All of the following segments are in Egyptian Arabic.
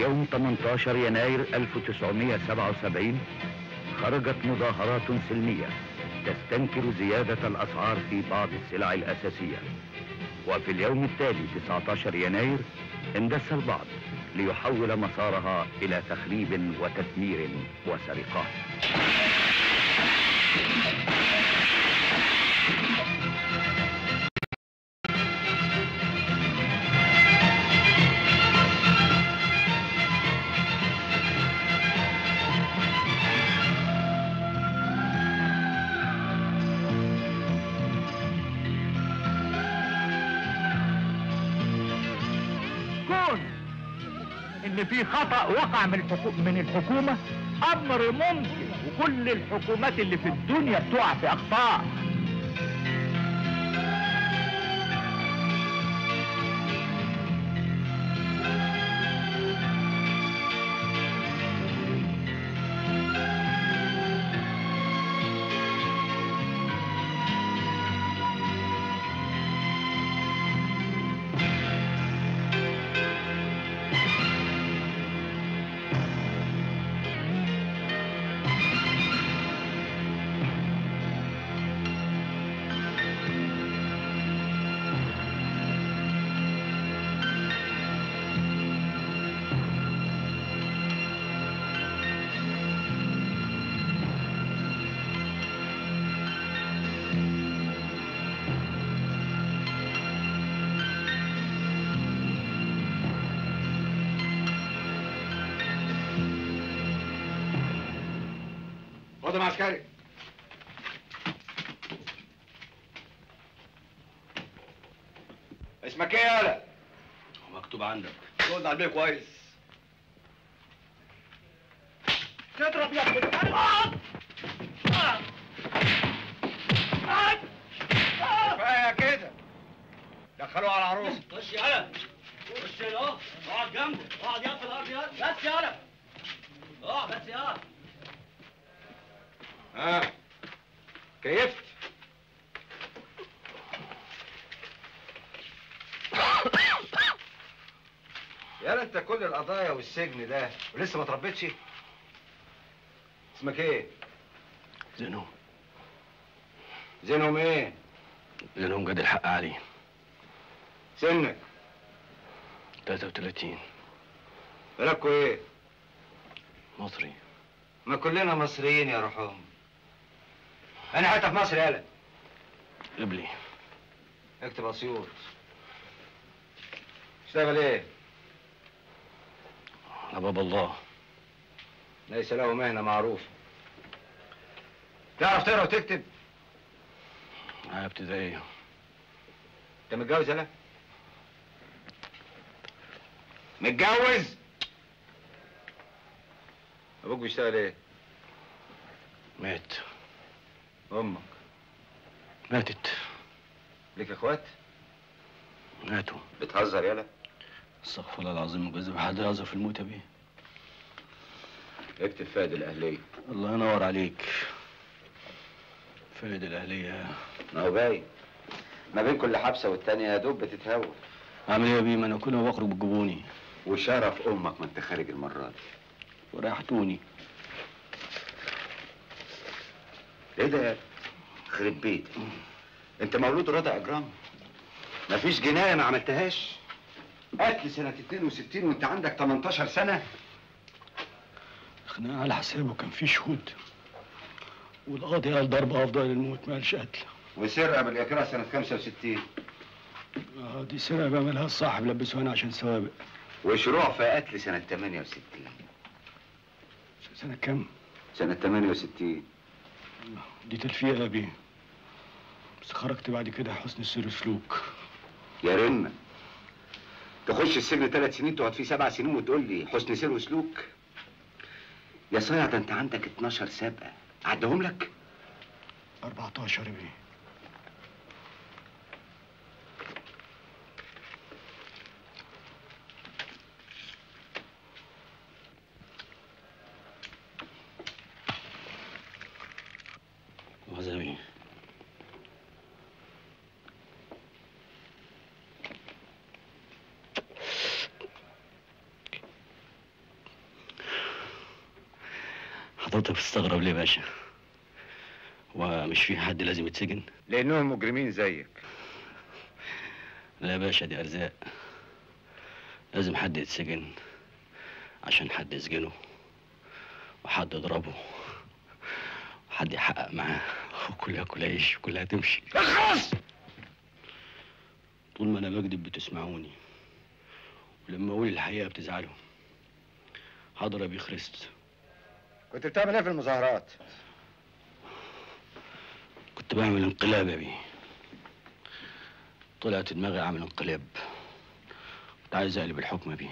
يوم 18 يناير 1977 خرجت مظاهرات سلمية تستنكر زيادة الأسعار في بعض السلع الأساسية وفي اليوم التالي 19 يناير اندس البعض ليحول مسارها إلى تخريب وتدمير وسرقات كون ان في خطأ وقع من الحكو... من الحكومة امر ممكن وكل الحكومات اللي في الدنيا بتقع في اخطاء خدهم عسكري اسمك ايه يالا؟ مكتوب عندك رد على البيه كويس تضرب يا ابني كفايه كده دخلوه على العروسه خش يالا خش هنا اهو اقعد جنبه اقعد يا في الارض يالا بس يالا اقعد بس يالا ها كيفت يالا انت كل القضايا والسجن ده ولسه ما تربيتش اسمك ايه زينهم زينهم ايه زينهم جد الحق علي سنك 33 بلدكوا ايه مصري ما كلنا مصريين يا روحهم انا حتى في مصر يالا قبلي اكتب اسيوط اشتغل ايه على باب الله ليس له مهنه معروفه تعرف تقرا وتكتب معايا ابتدائية انت متجوز يالا متجوز ابوك بيشتغل ايه مات امك ماتت ليك اخوات ماتوا بتهزر يالا استغفر الله العظيم وجزم حد يهزر في الموتى بيه اكتب فائد الاهليه الله ينور عليك فايد الأهلية ما هو باين ما بين كل حبسه والتانيه يا دوب بتتهوى أعمل إيه يا بيه ما أنا كل ما بخرج بتجيبوني وشرف امك ما انت خارج المره دي وريحتوني ايه ده يا خرب بيتك انت مولود رضا اجرام مفيش جنايه ما عملتهاش قتل سنه 62 وانت عندك 18 سنه خناقة على حسابه كان في شهود والقاضي قال ضربة أفضل الموت ما قالش قتل وسرقه بالاكراه سنه 65 آه دي سرقة بيعملها الصاحب لبسوها أنا عشان سوابق وشروع في قتل سنه 68 سنة كام؟ سنه 68 دي تلفية يا بيه بس خرجت بعد كده حسن السير سلوك يا رنة تخش السجن ثلاث سنين تقعد فيه سبع سنين وتقول لي حسن سير وسلوك يا صايع ده انت عندك 12 سابقه عدهم لك 14 يا بيه وزمي حضرتك بتستغرب ليه يا باشا ومش في حد لازم يتسجن لانهم مجرمين زيك لا يا باشا دي ارزاق لازم حد يتسجن عشان حد يسجنه وحد يضربه وحد يحقق معاه وكلها كل عيش وكلها تمشي اخلص طول ما انا بكذب بتسمعوني ولما اقول الحقيقه بتزعلوا حاضر يا بيه خرست كنت بتعمل ايه في المظاهرات كنت بعمل انقلاب يا بيه طلعت دماغي اعمل انقلاب كنت عايز اقلب الحكم بيه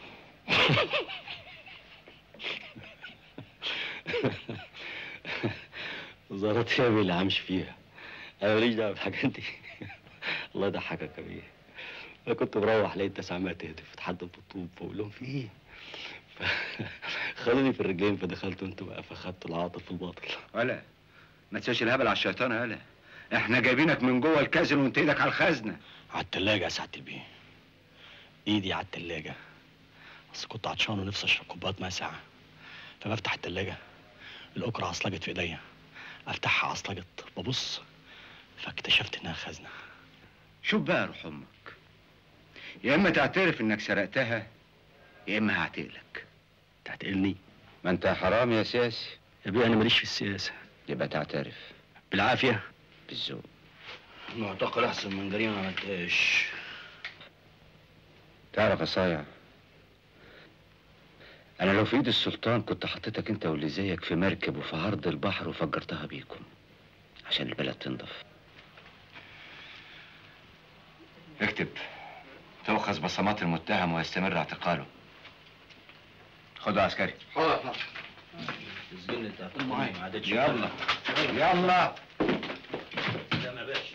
وزارات يا بيه اللي همشي فيها انا ماليش دعوه بالحاجات دي الله يضحكك يا بيه انا كنت بروح لقيت ناس عماله تهتف تحدف بالطوب بقول لهم في ايه ف- خدوني في الرجلين فدخلت انتوا بقى فاخدتوا العاطل في الباطل ولا ما تسيبش الهبل على الشيطان يا ولا احنا جايبينك من جوه الكازينو وانت ايدك على الخزنه على التلاجة يا سعادة البيه ايدي على التلاجة بس كنت عطشان ونفسي اشرب كوبايه ميه ساعة فبفتح التلاجة الأكرة عصلجت في ايديا افتحها عصلجت ببص فاكتشفت انها خزنة شوف بقى روح امك يا اما تعترف انك سرقتها يا اما هعتقلك تعتقلني ما انت حرام يا سياسي يا بيه انا ماليش في السياسة يبقى تعترف بالعافية بالذوق معتقل احسن من جريمة ما عملتهاش تعرف يا صايع انا لو في ايد السلطان كنت حطيتك انت واللي زيك في مركب وفي عرض البحر وفجرتها بيكم عشان البلد تنضف اكتب تؤخذ بصمات المتهم ويستمر اعتقاله خدوا عسكري السجن بتاعت معايا ما عادتش يلا يلا سلام يا باشا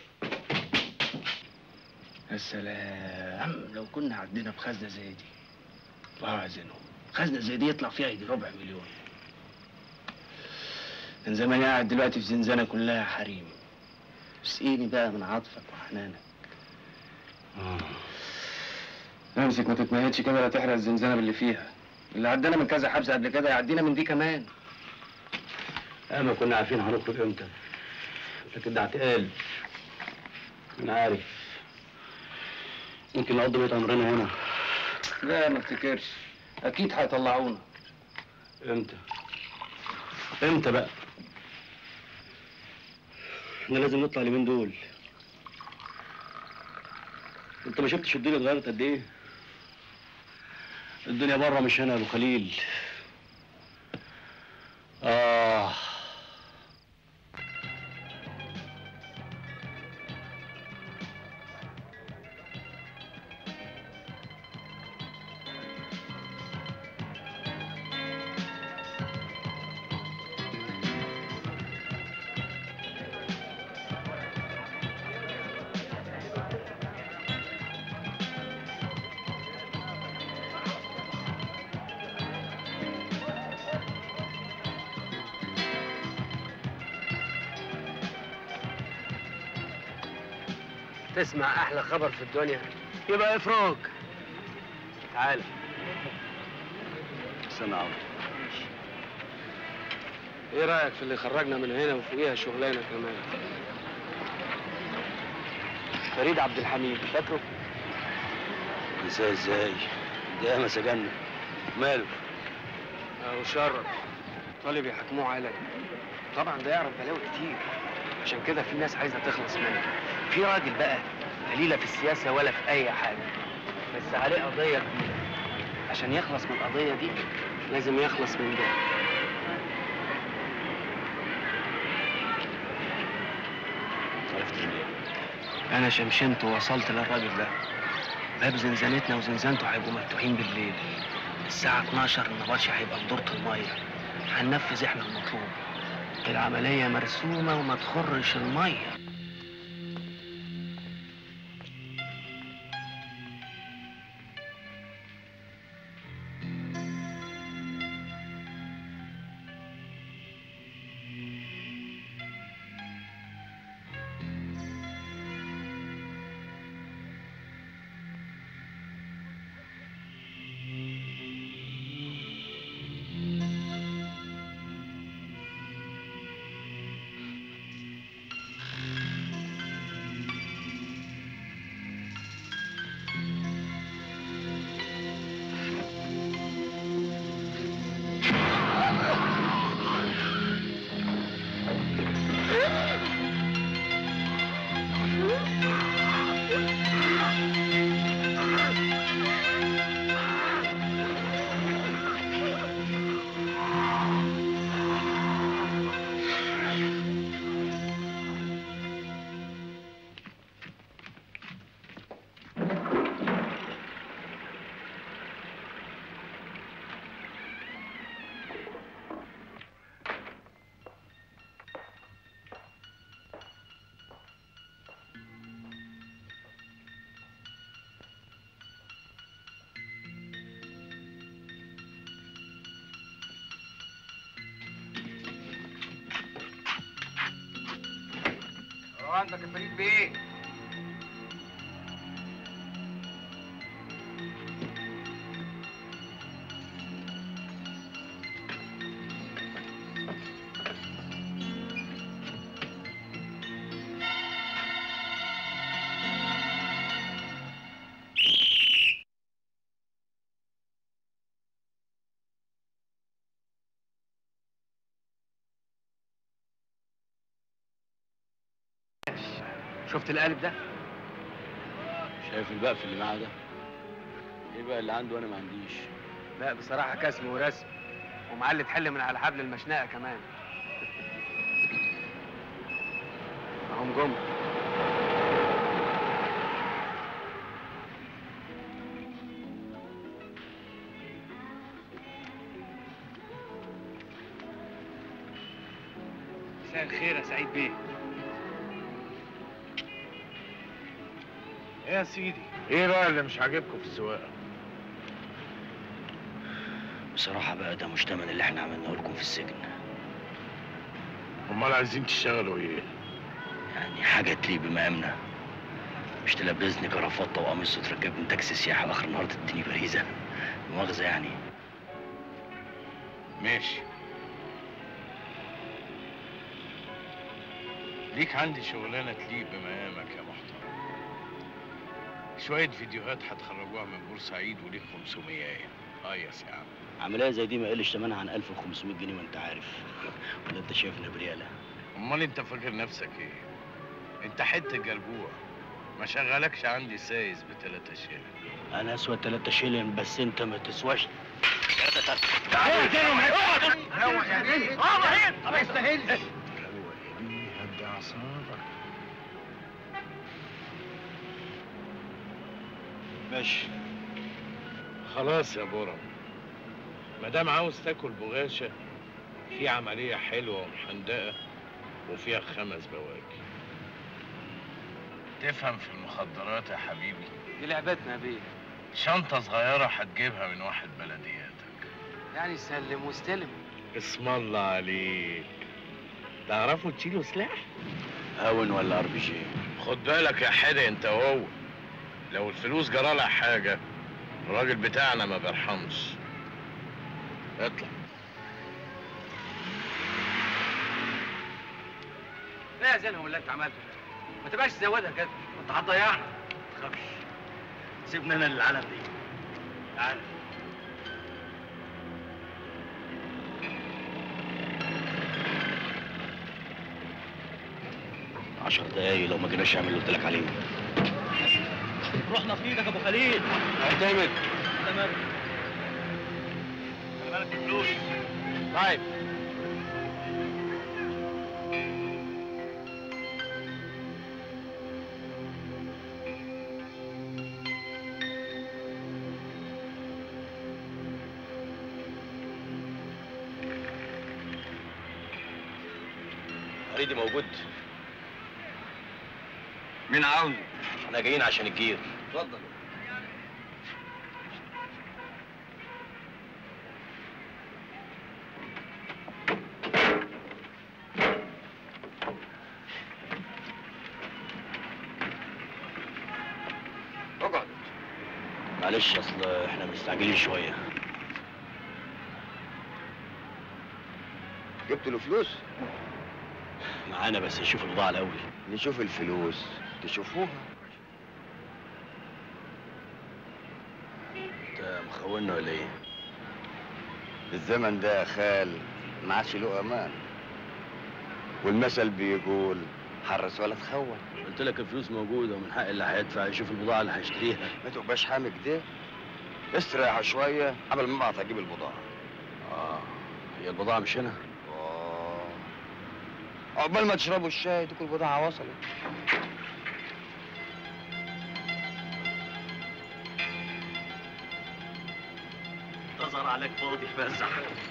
يا سلام لو كنا عدينا بخزنة زي دي وعايزينه خزنة زي دي يطلع فيها يجي ربع مليون كان زماني قاعد دلوقتي في زنزانة كلها حريم اسقيني بقى من عطفك وحنانك امسك ما تتمهدش كده لا تحرق الزنزانة باللي فيها اللي عدانا من كذا حبس قبل كده يعدينا من دي كمان اما كنا عارفين هنخرج امتى لكن ده اعتقال انا عارف يمكن نقضي بقية عمرنا هنا لا ما افتكرش اكيد هيطلعونا امتى امتى بقى احنا لازم نطلع اليومين دول انت ما شفتش الدنيا اتغيرت قد ايه الدنيا بره مش هنا يا ابو خليل اه تسمع احلى خبر في الدنيا يبقى افراج تعال سنة عوض ايه رايك في اللي خرجنا من هنا وفوقيها شغلانه كمان فريد عبد الحميد فاكره ازاي ازاي ده ما سجننا ماله اهو شرف طالب يحكموه علني طبعا ده يعرف بلاوي كتير عشان كده في ناس عايزه تخلص منه في راجل بقى قليله في السياسه ولا في اي حاجه بس عليه قضيه كبيره عشان يخلص من القضيه دي لازم يخلص من ده عرفت منين انا شمشمت ووصلت للراجل ده باب زنزانتنا وزنزانته هيبقوا مفتوحين بالليل الساعة 12 النبطشي هيبقى في دورة المية هننفذ احنا المطلوب العملية مرسومة وما تخرش المية عندك يا فريد بيه شفت القالب ده؟ شايف البقف اللي معاه ده ايه بقى اللي عنده وانا ما عنديش لا بصراحة كسم ورسم ومعلي تحل من على حبل المشنقة كمان اهم جم مساء الخير يا سعيد بيه ايه يا سيدي ايه بقى اللي مش عاجبكم في السواقه بصراحة بقى ده مش تمن اللي احنا عملناه لكم في السجن امال عايزين تشتغلوا ايه يعني حاجة تليق بمقامنا مش تلبسني كرافطة وقميص وتركبني تاكسي سياحة واخر النهار تديني باريزة مؤاخذة يعني ماشي ليك عندي شغلانه تليق بمقامك يا محترم شويه فيديوهات هتخرجوها من بورسعيد وليك 500 هيص يا عم عملية زي دي ما يقلش تمنها عن 1500 جنيه ما انت عارف ولا انت شايفنا بريالة امال انت فاكر نفسك ايه انت حته جربوع ما شغلكش عندي سايس بتلاتة شيلين انا اسوى 3 شيلين بس انت ما تسواش هدي اعصابك ماشي خلاص يا برم ما دام عاوز تاكل بغاشة في عملية حلوة ومحندقة وفيها خمس بواكي تفهم في المخدرات يا حبيبي دي لعبتنا يا بيه شنطة صغيرة هتجيبها من واحد بلدياتك يعني سلم واستلم اسم الله عليك تعرفوا تشيلوا سلاح؟ هاون ولا ار بي جي خد بالك يا حدا انت وهو لو الفلوس جرالها حاجة الراجل بتاعنا ما بيرحمش اطلع لا زينهم اللي انت عملته ما تبقاش تزودها كده انت هتضيعنا ما تخافش سيبنا انا للعالم دي تعال عشر دقايق لو ما جيناش يعمل اللي قلت لك عليه رحنا في ايدك يا ابو خليل اعتمد تمام خلي بالك من الفلوس طيب فريدي موجود مين عاوز احنا جايين عشان الجير اتفضل اقعد معلش اصل احنا مستعجلين شويه جبت له فلوس معانا بس نشوف البضاعه الاول نشوف الفلوس تشوفوها انت مخوننا ولا ايه الزمن ده يا خال ما عادش له امان والمثل بيقول حرس ولا تخون قلت لك الفلوس موجوده ومن حق اللي هيدفع يشوف البضاعه اللي هيشتريها ما تبقاش حامي كده استريح شويه قبل ما ابعت اجيب البضاعه اه هي البضاعه مش هنا آه. عقبال ما تشربوا الشاي تكون البضاعه وصلت تظهر عليك فاضي فازع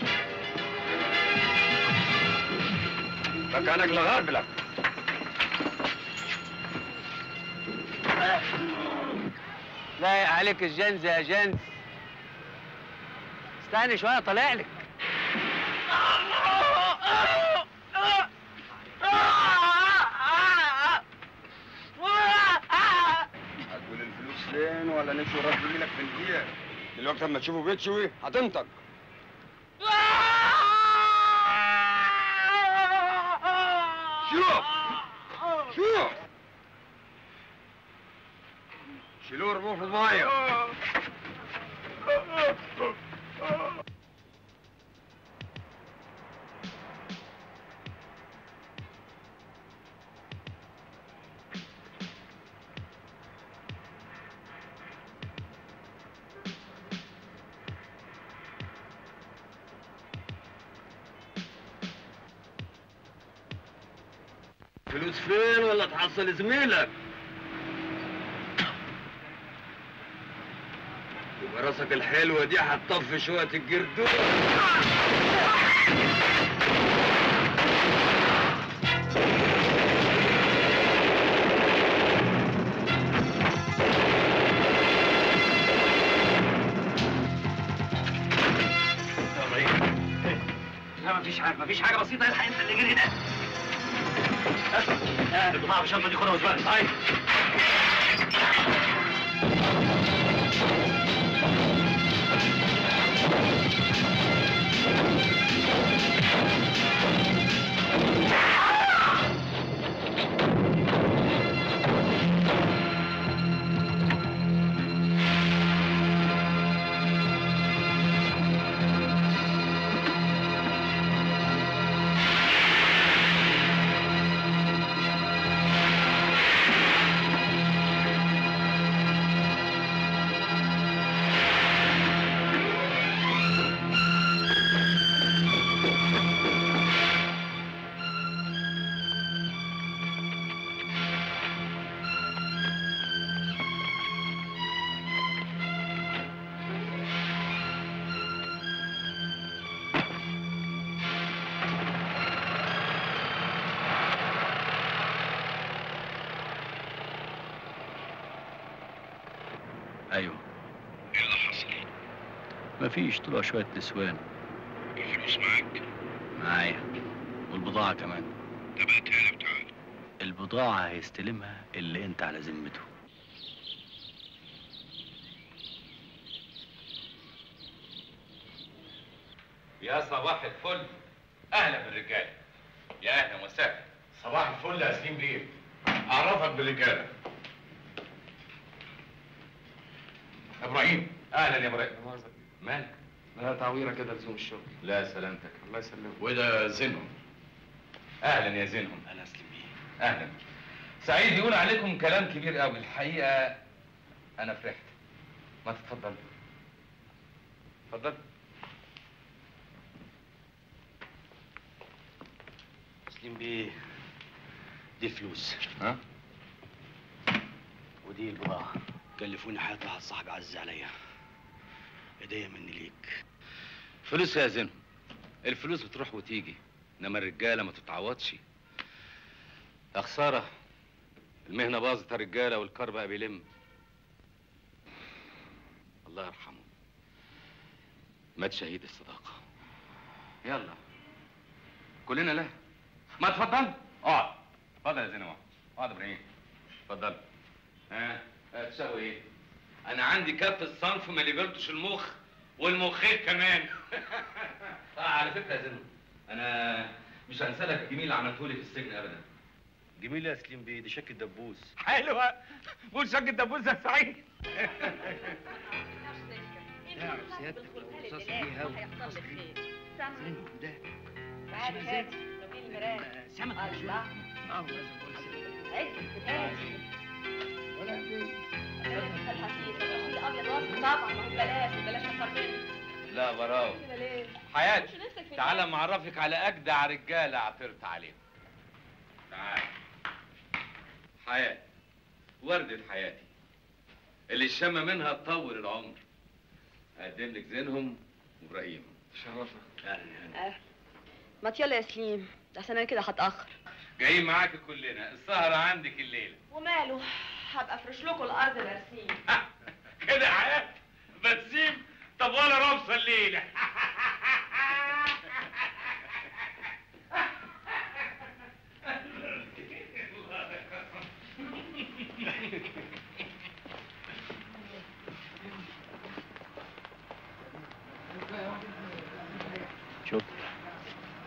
مكانك لغربلك لايق عليك الجنز يا جنز استني شويه طالع لك نشوي راس زميلك في الدقيقة دلوقتي اما تشوفه بيتشوي هتنطق شوف شوف شيلوه ارموه في المايه فلوس فين ولا تحصل زميلك يبقى راسك الحلوة دي هتطفي شوية الجردون لا مفيش حاجه مفيش حاجه بسيطه الحق انت اللي جري ده البضاعه في الشنطه دي خدها واسبقها طيب ايوه ايه اللي حصل؟ مفيش طلع شوية نسوان الفلوس معاك معايا والبضاعة كمان طب هاتها لي وتعالى البضاعة هيستلمها اللي انت على ذمته يا صباح الفل اهلا بالرجاله يا اهلا وسهلا صباح الفل يا سليم بيه اعرفك بالرجاله ابراهيم اهلا يا ابراهيم مالك لا تعويره كده لزوم الشغل لا سلامتك الله يسلمك وده زينهم اهلا يا زينهم انا اسلم بيه اهلا سعيد يقول عليكم كلام كبير قوي الحقيقه انا فرحت ما تتفضل اتفضل اسلم بيه دي فلوس ها ودي البضاعة كلفوني حياة واحد صاحبي عز عليا هدية مني ليك فلوس يا زينهم الفلوس بتروح وتيجي انما الرجاله ما تتعوضش يا خساره المهنه باظت يا رجاله والكار بقى بيلم الله يرحمه مات شهيد الصداقه يلا كلنا له ما تفضل اقعد اتفضل يا زينب اقعد اقعد يا ابراهيم اتفضل ها ها، تساوي ايه انا عندي كف الصنف ما ليبرتش المخ والمخيخ كمان آه على فكره يا زينب انا مش هنسى لك الجميل اللي عملته لي في السجن ابدا جميل يا سليم بيه دي شك الدبوس حلوه قول شق الدبوس يا سعيد تعرف سيادتك لو رصاص بيها وحصل خير سمك ده تعالي هاتي لو المرايه سمك الله اه لازم عد ولا ابيض واسود طبعا ما هو بلاش بلاش اكتر منه لا براو كده ليه؟ حياتي مش نفسك في تعالى معرفك على اجدع رجاله عثرت عليهم تعال حياتي وردة حياتي اللي الشم منها تطول العمر اقدم لك زينهم وابراهيم شرفنا آه. ما يلا يا سليم عشان انا كده هتاخر جايين معاك كلنا السهرة عندك الليلة وماله هبقى افرش لكم الارض برسيم كده يا حياتي بتسيب طب ولا رابصة الليلة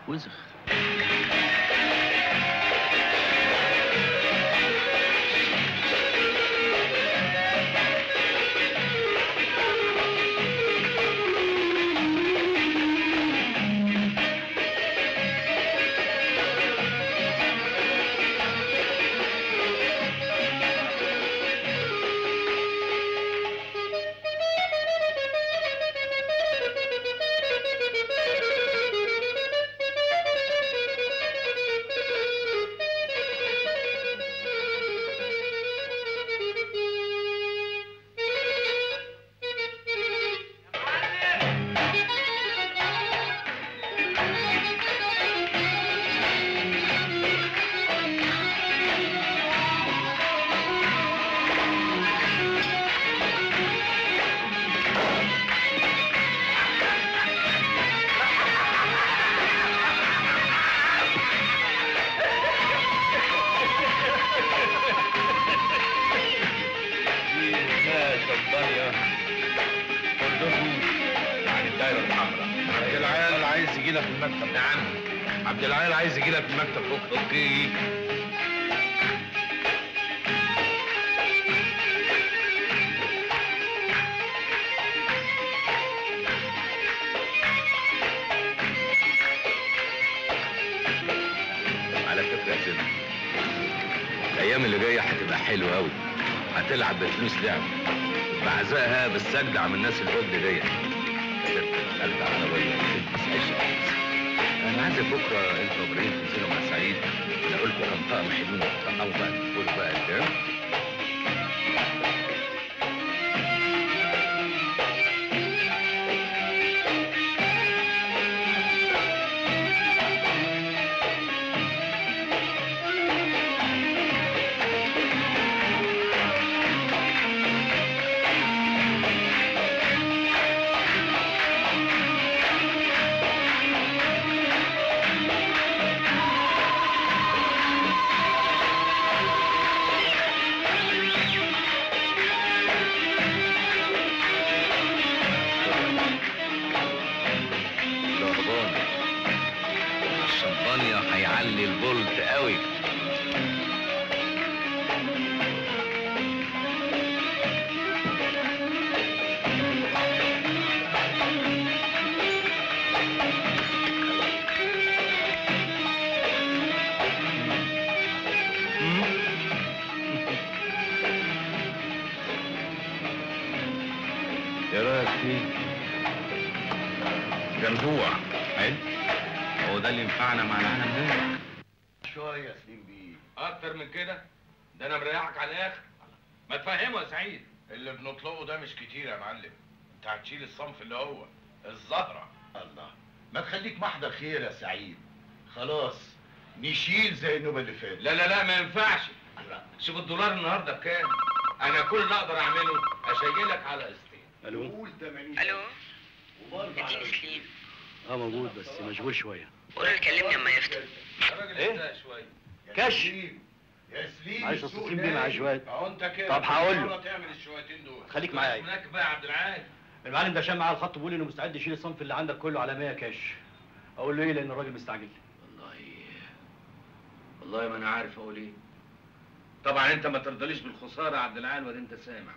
وسخ عبد العال عايز يجي لك المكتب نعم عبد العال عايز يجي لك المكتب بكره اوكي على فكره يا سيدي الايام اللي جايه هتبقى حلوه قوي هتلعب بفلوس لعب بعزقها بالسجدع من الناس القد ديت سجدع عربيه تلبس عيشه انا عايزك بكره انت وابراهيم تنزلوا مع سعيد انا قلت كم طقم حلوين تطقموا بقى تقولوا بقى الكلام رهبان الشمبانيا هيعلي البولت قوي ايه رايك فيه؟ جنبوع حلو هو ده اللي ينفعنا مع العالم ده شويه يا سليم بيه اكتر من كده ده انا مريحك على الاخر ما تفهمه يا سعيد اللي بنطلقه ده مش كتير يا معلم انت هتشيل الصنف اللي هو الزهره الله ما تخليك محضر خير يا سعيد خلاص نشيل زي النوبه اللي فاتت لا لا لا ما ينفعش شوف الدولار النهارده بكام انا كل اللي اقدر اعمله اشيلك على قسطين الو قول 80 الو وبرضه على اديني سليم اه موجود بس مشغول شويه قول له يكلمني اما يفطر الراجل إيه؟ اهدى شويه يا كاش. سليم يا سليم معلش السوق اتصل بيه مع نايم. شويه اهو انت كده طب هقول له. مرة تعمل الشويتين دول خليك معايا. هناك بقى يا عبد العال المعلم ده شام معاه الخط بيقول انه مستعد يشيل الصنف اللي عندك كله على 100 كاش اقول له ايه لان الراجل مستعجل والله والله ما انا عارف اقول ايه طبعا انت ما ترضليش بالخساره يا عبد العال ولا انت سامع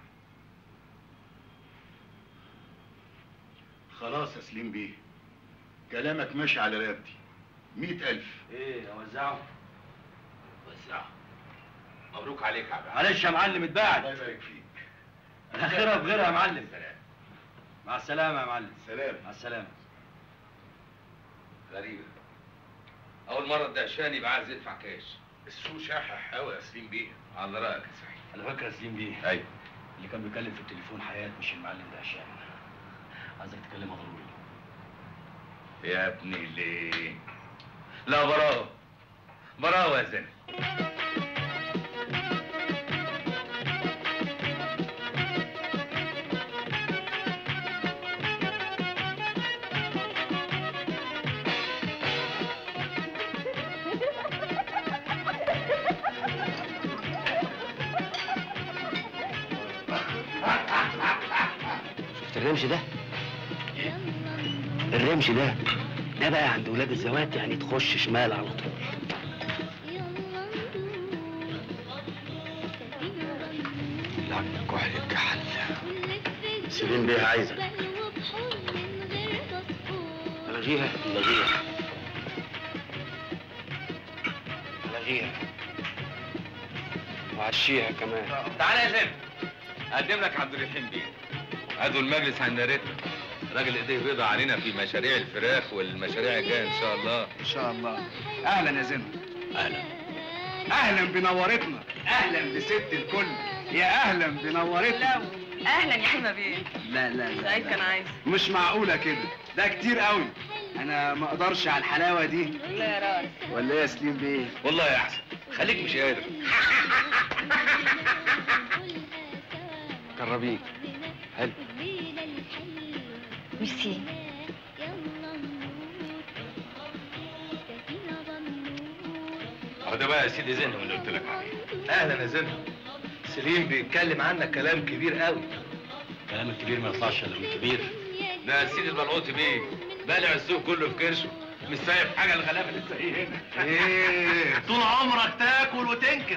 خلاص يا سليم بيه كلامك ماشي على رقبتي مئة ألف ايه اوزعه وزعه مبروك عليك يا عبد العال معلش يا معلم اتباعد الله يبارك فيك اخرها بغيرها يا معلم سلام مع السلامه يا معلم سلام مع السلامه غريبه اول مره الدهشان يبقى عايز يدفع كاش السوق شاحح قوي يا سليم بيه على رايك يا سعيد على فكره يا سليم بيه ايوه اللي كان بيتكلم في التليفون حياه مش المعلم ده هشام عايزك تكلمها ضروري يا ابني ليه لا براوة براوة يا زين شفت الرمش ده الرمش ده ده بقى عند ولاد الزوات يعني تخش شمال على طول لعب كحل الكحل سليم بيه عايزك الغيها لغيها الغيها وعشيها كمان تعالى يا زين اقدم لك عبد الرحيم بيه عضو المجلس عند ريتنا راجل ايديه بيضة علينا في مشاريع الفراخ والمشاريع الجايه ان شاء الله ان شاء الله اهلا يا زين اهلا اهلا بنورتنا اهلا بست الكل يا اهلا بنورتنا اهلا يا حلمه بيه لا لا لا, سعيد كان لا. عايز مش معقوله كده ده كتير قوي انا ما اقدرش على الحلاوه دي لا يا راس ولا ايه يا سليم بيه والله يا احسن خليك مش قادر قربيه حلو ميرسي اهو ده بقى يا سيدي زينهم اللي قلت لك عليه اهلا يا زينب سليم بيتكلم عنك كلام كبير قوي كلام الكبير ما يطلعش الا من الكبير ده سيدي البلقوطي بيه بالع السوق كله في كرشه مش سايب حاجه الغلابه لسه ايه هنا ايه طول عمرك تاكل وتنكر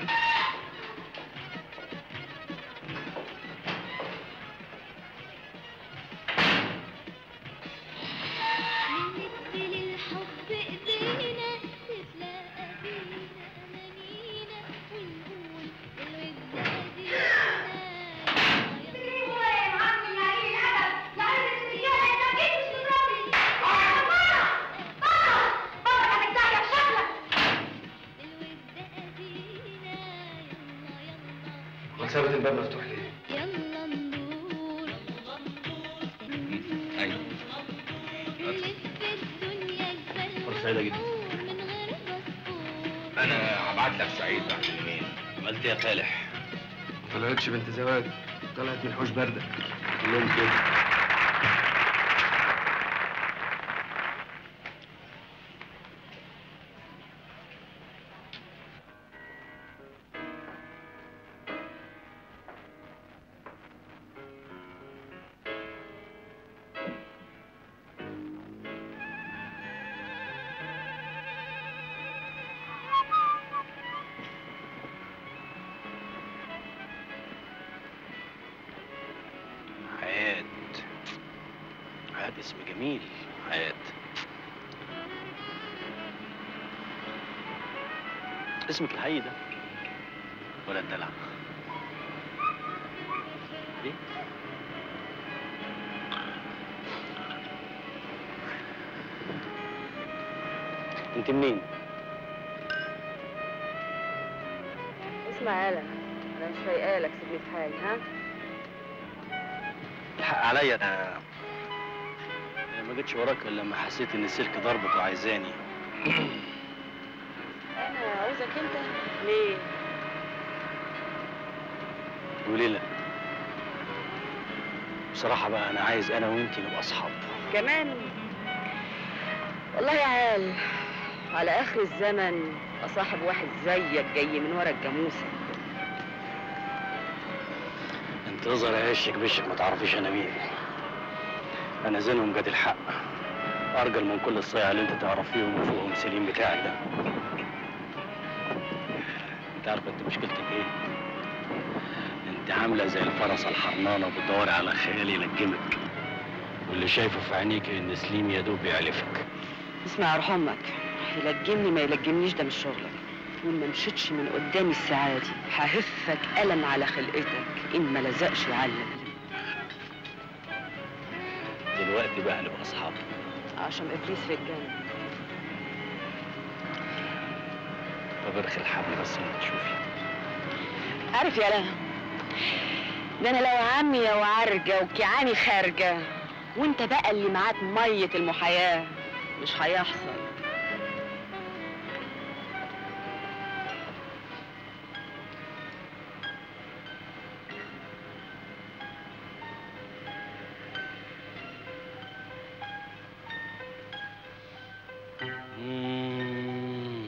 وسابت الباب مفتوح ليه؟ ايوه فرصه سعيده جدا انا هبعت لك سعيد بعد يومين عملت ايه يا فالح ما طلعتش بنت زواج طلعت من حوش برده كلهم كده حياة حياة اسم جميل حياة اسمك الحقيقي ده ولا الدلع؟ ايه؟ انت منين؟ اسمع يالا انا مش فايقالك سيبني في حالي ها الحق عليا انا أنا ما جيتش وراك الا لما حسيت ان السلك ضربك وعايزاني انا عاوزك انت ليه وليه لا؟ بصراحة بقى أنا عايز أنا وأنتي نبقى أصحاب كمان والله يا عال على اخر الزمن اصاحب واحد زيك جاي من ورا الجاموسه أنت اظهر عيشك بشك ما تعرفيش أنا مين أنا زينهم جاد الحق أرجل من كل الصيع اللي أنت تعرفيهم وفوقهم سليم بتاعك ده أنت عارفة أنت مشكلتك إيه؟ أنت عاملة زي الفرس الحرنانة بتدوري على خيال يلجمك واللي شايفه في عينيك إن سليم يا دوب يعلفك اسمع يا روح امك يلجمني ما يلجمنيش ده مش شغلك وان ما مشيتش من قدامي الساعه دي ههفك قلم على خلقتك ان ما لزقش يعلم دلوقتي بقى نبقى أصحاب عشان ابليس في الجنه طب ارخي الحبل بس أنت تشوفي عارف يا لا ده انا لو عمي وعرجه وكيعاني خارجه وانت بقى اللي معاك ميه المحياه مش هيحصل مم.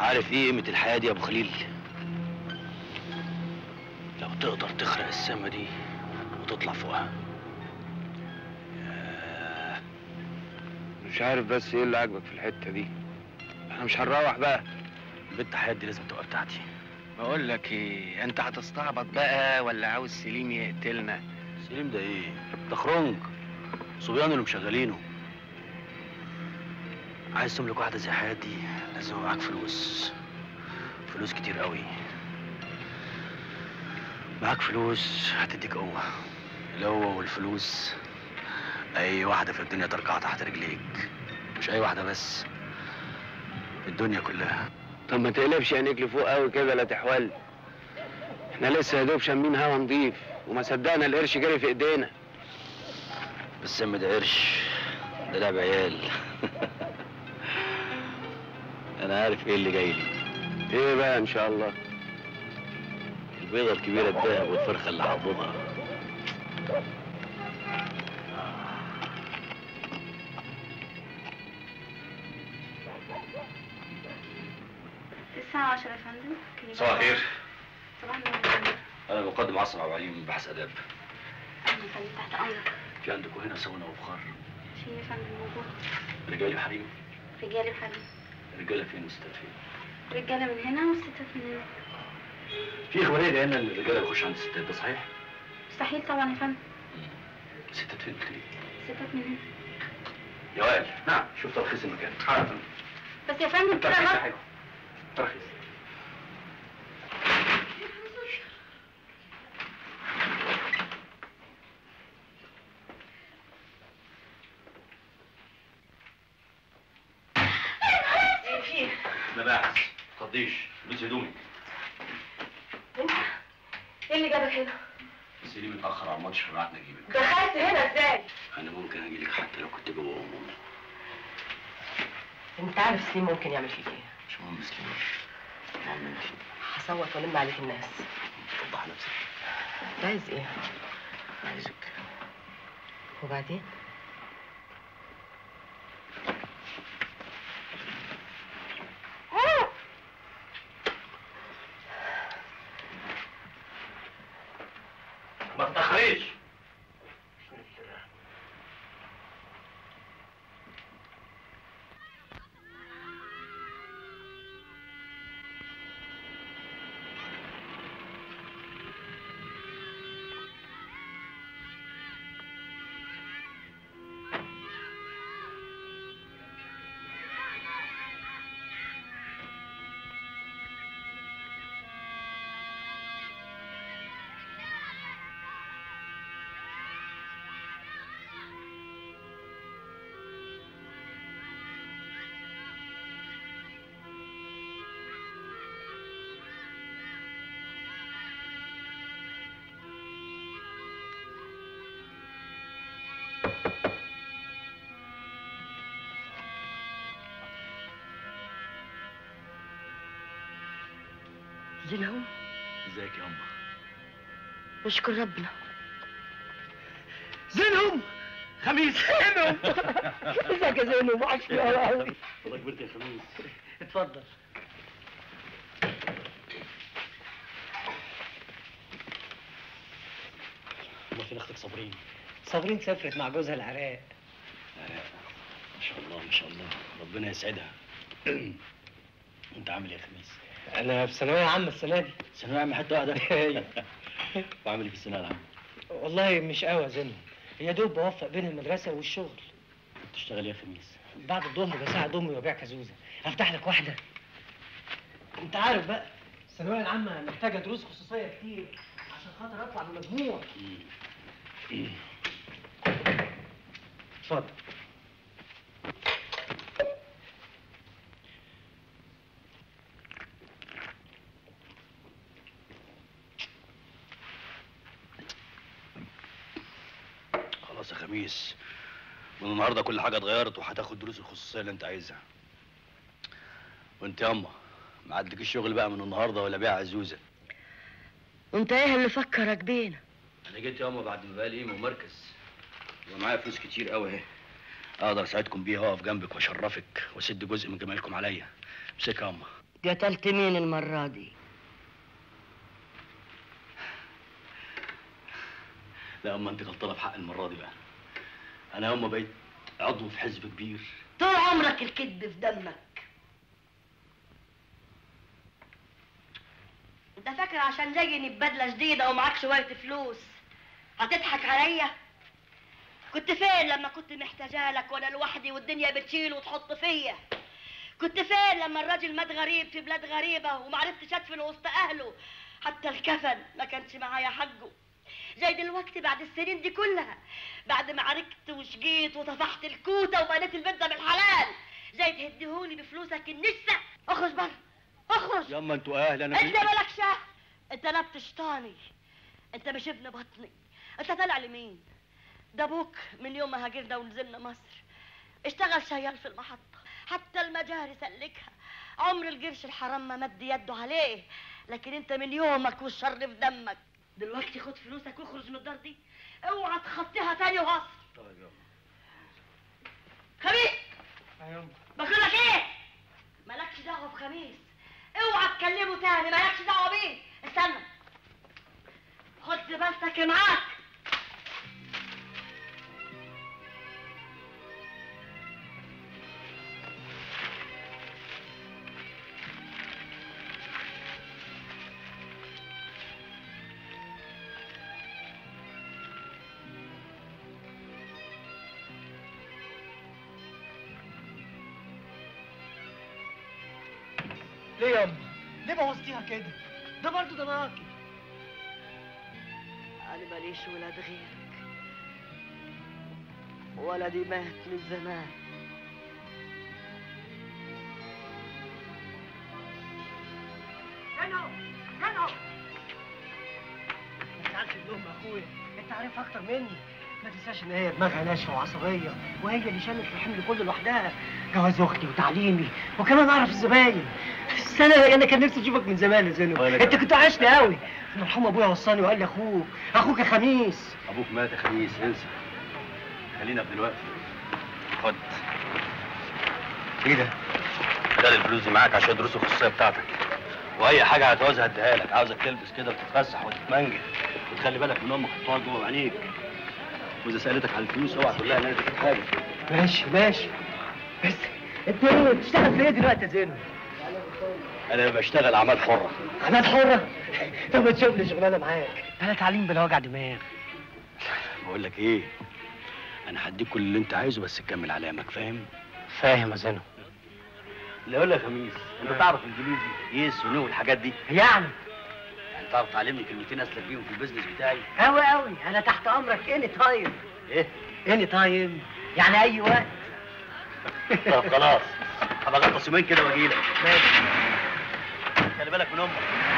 عارف ايه قيمة الحياة دي يا ابو خليل لو تقدر تخرق السما دي وتطلع فوقها ياه. مش عارف بس ايه اللي عاجبك في الحته دي احنا مش هنروح بقى بنت حياة دي لازم تبقى بتاعتي بقول لك ايه انت هتستعبط بقى ولا عاوز سليم يقتلنا سليم ده ايه ده خرنج صبيان اللي مشغلينه عايز تملك واحدة زي حياة دي لازم يبقى معاك فلوس فلوس كتير قوي معاك فلوس هتديك قوة القوة والفلوس أي واحدة في الدنيا تركع تحت رجليك مش أي واحدة بس الدنيا كلها طب ما تقلبش عينيك لفوق قوي كده لا تحول احنا لسه يا دوب شامين هوا نضيف وما صدقنا القرش جري في ايدينا بس يا ده قرش ده لعب عيال انا عارف ايه اللي جاي لي ايه بقى ان شاء الله البيضة الكبيرة الدهب والفرخة اللي هقبضها الساعة 10 يا فندم كلمة صباح الخير صباح النور يا فندم انا مقدم عاصم عبد العليم من بحث اداب أهلا يا فندم تحت أمرك في عندكم هنا سونا وبخار في يا فندم موجود رجالي وحريم رجالي وحريم الرجاله فين والستات فين رجالة من هنا والستات من هنا في اخباريه جايه لنا ان الرجاله بيخش عند الستات ده صحيح مستحيل طبعا يا فندم الستات فين قلت لي الستات من هنا يا وائل نعم شوف ترخيص المكان حاضر بس يا فندم كده ترخيص يا غلط. حلو ترخيص ايه في مباحث تفضيش لبس هدومي انت ايه اللي جابك هنا سليم اتاخر على الماتش فبعتنا اجيبك دخلت هنا ازاي انا ممكن اجي لك حتى لو كنت جوه امي انت عارف سليم ممكن يعمل فيك ايه مش مهم سليم المهم انت هصوت والم عليك الناس توضح نفسك انت عايز ايه عايزك وبعدين ما تتاخريش زينهم ازيك يا امه نشكر ربنا زينهم خميس زينهم ازيك يا زينهم وحشني قوي قوي والله كبرت يا خميس اتفضل ما فين اختك صابرين صابرين سافرت مع جوزها العراق ما شاء الله ما شاء الله ربنا يسعدها انت عامل ايه يا خميس انا في ثانويه عامه السنه دي ثانويه عامه حته واحده وعامل ايه في الثانويه العامه والله مش قوي يا زينهم يا دوب بوفق بين المدرسه والشغل بتشتغل ايه يا خميس بعد الظهر بساعد امي وابيع كازوزه افتح لك واحده انت عارف بقى الثانويه العامه محتاجه دروس خصوصيه كتير عشان خاطر اطلع بمجموع اتفضل خلاص يا خميس من النهارده كل حاجه اتغيرت وهتاخد دروس الخصوصيه اللي انت عايزها وانت ياما ما عندكش شغل بقى من النهارده ولا بيع عزوزه وانت ايه اللي فكرك بينا انا جيت ياما بعد ما بقى لي مركز ومعايا فلوس كتير قوي اهي اقدر اساعدكم بيها واقف جنبك واشرفك واسد جزء من جمالكم عليا امسكها ياما قتلت مين المرة دي؟ لا اما انت غلطانه في حق المره دي بقى انا يوم ما بقيت عضو في حزب كبير طول عمرك الكذب في دمك انت فاكر عشان جايني ببدله جديده ومعاك شويه فلوس هتضحك عليا كنت فين لما كنت محتاجه لك وانا لوحدي والدنيا بتشيل وتحط فيا كنت فين لما الراجل مات غريب في بلاد غريبه ومعرفتش ادفن وسط اهله حتى الكفن ما كانش معايا حقه زي دلوقتي بعد السنين دي كلها بعد ما عركت وشقيت وطفحت الكوته وبنيت البيت ده بالحلال زي تهديهولي بفلوسك النسة اخرج بره اخرج ياما انتوا اهل انا انت مالك شاه انت لا بتشطاني انت مش ابن بطني انت طالع لمين ده ابوك من يوم ما هاجرنا ونزلنا مصر اشتغل شيال في المحطة حتى المجاري سلكها عمر القرش الحرام ما مد يده عليه لكن انت من يومك والشر في دمك دلوقتي خد فلوسك واخرج من الدار دي اوعى تخطيها تاني وهصر خميس بقول لك ايه مالكش دعوه بخميس اوعى تكلمه تاني مالكش دعوه بيه استنى خد زبالتك معاك ليه يا أم؟ ليه بوظتيها كده؟ ده برضه ضناكي انا ماليش ولاد غيرك ولدي مات من زمان جنو جنو ما تزعلش منهم يا اخويا انت عارف اكتر مني ما تنساش ان هي دماغها ناشفه وعصبيه وهي اللي شالت الحمل كله لوحدها جواز اختي وتعليمي وكمان اعرف الزباين بس انا انا كان نفسي اشوفك من زمان يا زينب وأنا انت كمان. كنت وحشني قوي المرحوم ابويا وصاني وقال لي اخوك اخوك يا خميس ابوك مات يا خميس انسى خلينا في دلوقتي خد ايه ده؟ خد الفلوس دي معاك عشان دروس الخصوصيه بتاعتك واي حاجه هتعوزها اديها لك عاوزك تلبس كده وتتفسح وتتمنجد وتخلي بالك من امك هتقعد جوه بعينيك واذا سالتك على الفلوس اوعى تقول لها ان انا اديتك حاجه ماشي ماشي بس انت ايه بتشتغل في ايه دلوقتي يا زينب؟ انا بشتغل اعمال حره عمال حرة طب ما تشوف لي شغلانه معاك انا تعليم بلا وجع دماغ بقول لك ايه انا هديك كل اللي انت عايزه بس تكمل علامك فاهم فاهم يا زينب اللي اقول لك يا خميس انت تعرف انجليزي يس ونو والحاجات دي يعني يعني تعرف تعلمني كلمتين اسلك بيهم في البيزنس بتاعي قوي قوي انا تحت امرك اني تايم ايه اني تايم يعني اي وقت طب خلاص هبقى اغطس يومين كده واجي لك ماشي خلي بالك من امك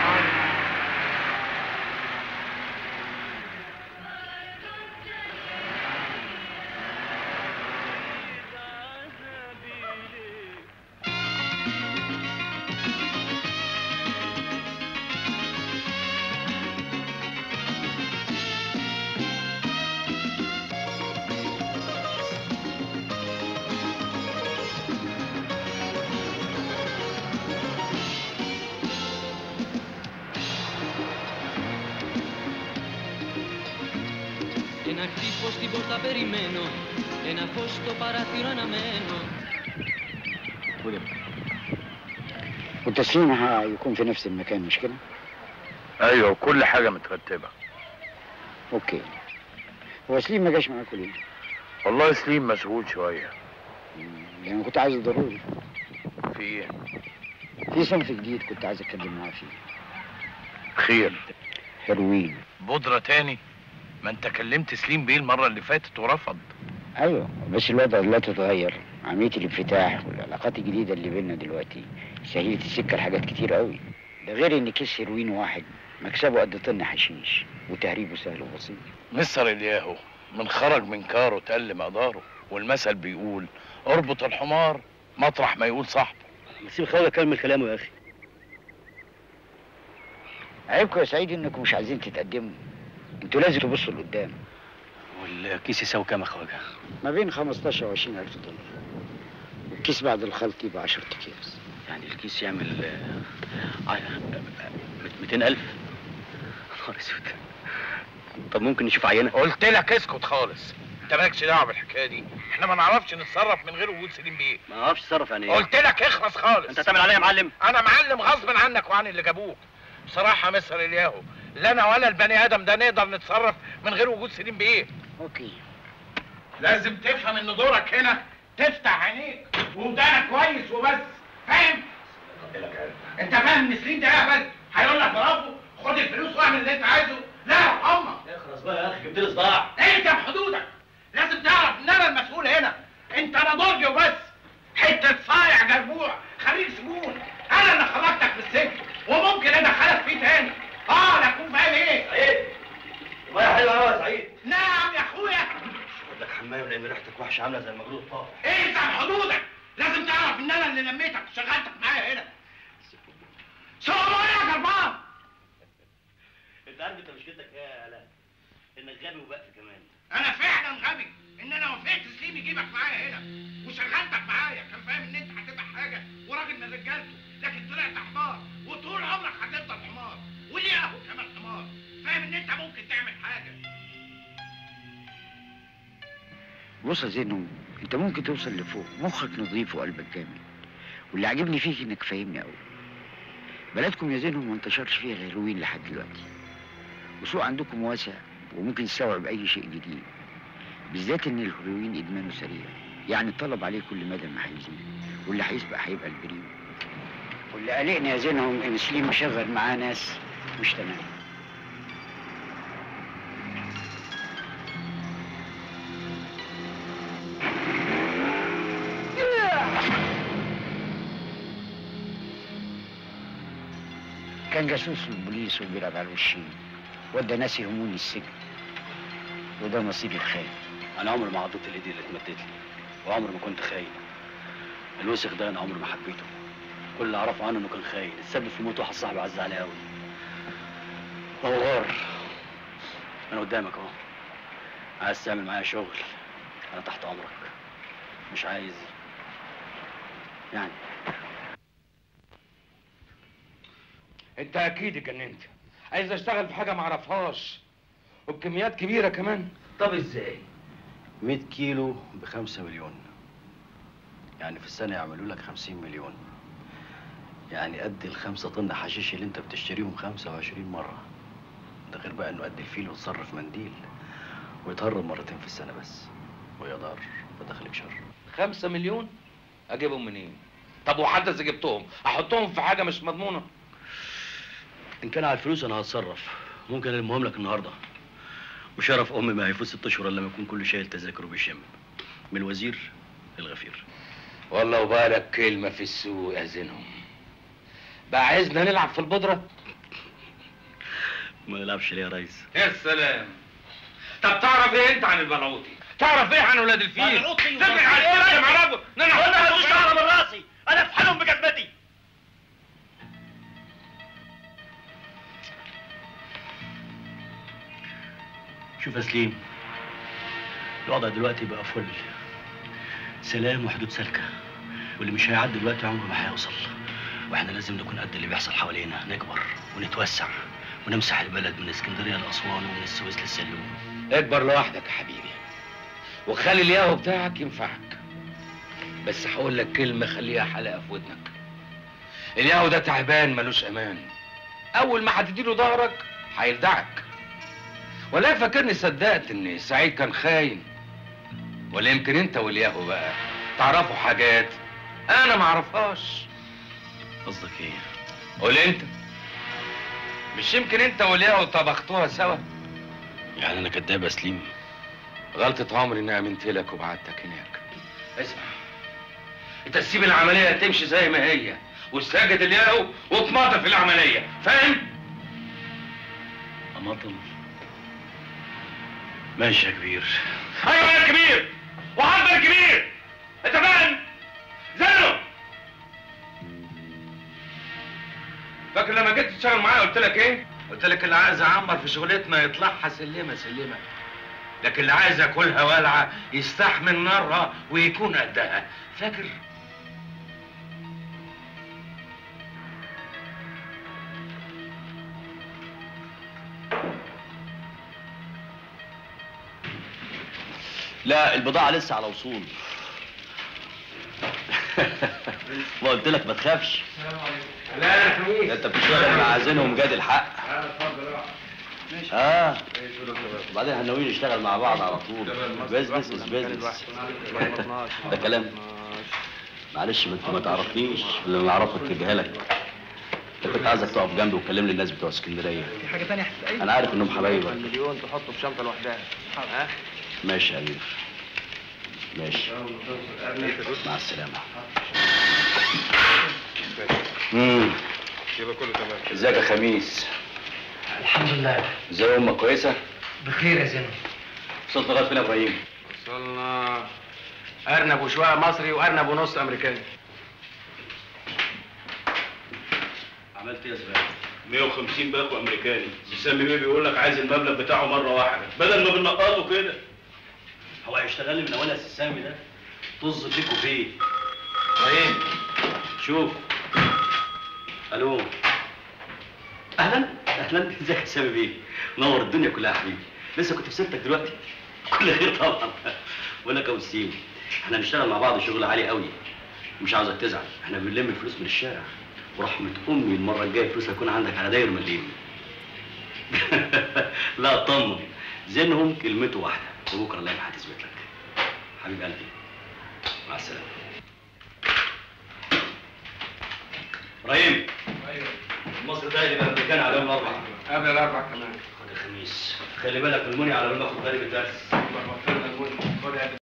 Ένα χτύπο στην πόρτα περιμένω Ένα φως στο παράθυρο αναμένω والتسليم هيكون في نفس المكان مش كده؟ ايوه كل حاجه مترتبه اوكي هو سليم ما جاش معاكم ليه؟ والله سليم مشغول شويه يعني كنت عايزه ضروري في ايه في صنف جديد كنت عايز اتكلم معاه فيه خير هيروين بودره تاني ما انت كلمت سليم بيه المره اللي فاتت ورفض ايوه بس الوضع لا تتغير عمليه الانفتاح والعلاقات الجديده اللي بيننا دلوقتي سهلت السكه لحاجات كتير قوي ده غير ان كيس هيروين واحد مكسبه قد طن حشيش وتهريبه سهل وبسيط مستر الياهو من خرج من كاره تقل مقداره والمثل بيقول اربط الحمار مطرح ما يقول صاحبه ما تسيب خالد اكمل كلامه يا اخي عيبكم يا سعيد انكم مش عايزين تتقدموا انتوا لازم تبصوا لقدام والكيس يساوي كام يا خواجه؟ ما بين 15 و 20 الف دولار والكيس بعد الخلط يبقى 10 اكياس يعني الكيس يعمل آه، آه، 200000 نهار اسود طب ممكن نشوف عينه قلت لك اسكت خالص انت مالكش دعوه بالحكايه دي احنا ما نعرفش نتصرف من غير وجود سليم بيه ما اعرفش اتصرف يعني ايه قلت لك اخلص خالص انت هتعمل عليا يا معلم انا معلم غصب عنك وعن اللي جابوك بصراحه يا مستر الياهو لا انا ولا البني ادم ده نقدر نتصرف من غير وجود سليم بيه اوكي لازم تفهم ان دورك هنا تفتح عينيك ودانك كويس وبس فاهم انت فاهم ان سليم ده اهبل هيقول لك برافو خد الفلوس واعمل اللي انت عايزه لا ارحمنا اخلص بقى يا اخي جبت لي صداع انت بحدودك لازم تعرف ان انا المسؤول هنا انت انا ضربي وبس حته صايع جربوع خريج سجون انا اللي خرجتك من السجن وممكن ادخلك فيه تاني اه لا اكون فاهم ايه ايه الميه حلوه قوي يا سعيد نعم يا اخويا خد لك حمام لان ريحتك وحشه عامله زي المجروح الطاهر انت بحدودك لازم تعرف ان انا اللي لميتك وشغلتك معايا هنا سوق يا جربان انت عارف انت مشكلتك ايه يا علاء انك غبي وبقف كمان انا فعلا غبي ان انا وافقت سليم يجيبك معايا هنا وشغلتك معايا كان فاهم ان انت هتبقى حاجه وراجل من رجالته لكن طلعت حمار وطول عمرك هتفضل حمار وليه اهو كمان حمار فاهم ان انت ممكن تعمل حاجه بص يا زينو انت ممكن توصل لفوق مخك نظيف وقلبك جامد واللي عاجبني فيك انك فاهمني قوي بلدكم يا زينو ما انتشرش فيها الهيروين لحد دلوقتي والسوق عندكم واسع وممكن يستوعب اي شيء جديد بالذات ان الهيروين ادمانه سريع يعني الطلب عليه كل مدى ما هيزيد واللي هيسبق هيبقى البريم واللي قلقني يا زينهم ان سليم مشغل معاه ناس مش تمام كان جاسوس البوليس وبيلعب على الوشين ودى ناس يهموني السجن وده نصيبي الخايب انا عمري ما عضيت الايدي اللي اتمدت لي وعمري ما كنت خاين الوسخ ده انا عمري ما حبيته كل اللي اعرفه عنه انه كان خاين السبب في موت واحد صاحبي عز عليه قوي هو غار انا قدامك اهو عايز تعمل معايا شغل انا تحت امرك مش عايز يعني انت اكيد اتجننت عايز اشتغل في حاجه ما اعرفهاش وبكميات كبيره كمان طب ازاي 100 كيلو ب 5 مليون يعني في السنة يعملوا لك 50 مليون يعني قد الخمسة طن حشيش اللي انت بتشتريهم 25 مرة ده غير بقى انه قد الفيل وتصرف منديل ويتهرب مرتين في السنة بس ويا دار فدخلك شر خمسة مليون اجيبهم منين طب وحتى اذا جبتهم احطهم في حاجه مش مضمونه ان كان على الفلوس انا هتصرف ممكن المهم لك النهارده وشرف امي ما هيفوت ست اشهر الا لما يكون كله شايل تذاكر وبيشم من الوزير للغفير والله وبالك كلمه في السوق يا زينهم بقى عايزنا نلعب في البودره ما نلعبش ليه يا ريس يا سلام طب تعرف ايه انت عن البلعوطي تعرف ايه عن ولاد الفيل البلعوطي تفرق على الكلام عربه ان انا انا هحطهم مش في- شعر من راسي انا في حالهم بجزمتي شوف يا سليم الوضع دلوقتي بقى فل سلام وحدود سالكه واللي مش هيعدي دلوقتي عمره ما هيوصل واحنا لازم نكون قد اللي بيحصل حوالينا نكبر ونتوسع ونمسح البلد من اسكندريه لاسوان ومن السويس للسلوم اكبر لوحدك يا حبيبي وخلي الياهو بتاعك ينفعك بس هقول لك كلمه خليها حلقه في ودنك الياهو ده تعبان ملوش امان اول ما هتديله ظهرك هيلدعك ولا فاكرني صدقت ان سعيد كان خاين ولا يمكن انت والياهو بقى تعرفوا حاجات انا ما اعرفهاش قصدك ايه قول انت مش يمكن انت والياهو طبختوها سوا يعني انا كداب يا سليم غلطة عمري اني امنت لك وبعتك هناك اسمع انت تسيب العملية تمشي زي ما هي وتسجد الياهو وتماطل في العملية فاهم؟ اماطل ماشي يا كبير ايوه يا كبير وحضر يا كبير انت فاهم؟ زنه فاكر لما جيت تشتغل معايا قلت لك ايه؟ قلت لك اللي عايز يعمر في شغلتنا يطلعها سلمه سلمه لكن اللي عايز ياكلها والعه يستحمل نارها ويكون قدها فاكر؟ لا البضاعة لسه على وصول ما قلت لك ما تخافش لا يا حميد ده انت بتشتغل مع زينهم جاد الحق اتفضل اقعد اه وبعدين هناويين نشتغل مع بعض على طول بيزنس از بيزنس ده كلام معلش ما انت ما تعرفنيش اللي انا اعرفك تجيها لك انت كنت عايزك تقف جنبي وتكلم لي الناس بتوع اسكندريه في حاجه ثانيه هتتقال انا عارف انهم حبايبك مليون تحطه في شنطه لوحدها ها ماشي يا امير ماشي مع السلامه امم يبقى كله تمام ازيك يا خميس الحمد لله ازاي امك كويسه بخير يا زينب وصلت لغايه فين يا ابراهيم وصلنا ارنب وشويه مصري وارنب ونص امريكاني عملت ايه يا زباله 150 باكو امريكاني سامي بيه بيقول لك عايز المبلغ بتاعه مره واحده بدل ما بنقطه كده هو هيشتغل لي من اولها السامي ده طز فيك وفيه ابراهيم شوف الو اهلا اهلا ازيك يا سامي بيه نور الدنيا كلها يا حبيبي لسه كنت في سيرتك دلوقتي كل خير طبعا بقول لك يا وسيم احنا هنشتغل مع بعض شغل عالي قوي مش عاوزك تزعل احنا بنلم الفلوس من الشارع ورحمة امي المره الجايه الفلوس هيكون عندك على داير مليم لا اطمن زينهم كلمته واحده وبكره اللعبه هتثبت لك حبيب قلبي مع السلامه ابراهيم مصر ده اللي الامريكان على يوم الاربعاء قبل الاربع كمان خد الخميس خلي بالك من المني على ما اخد بالي من الدرس خد يا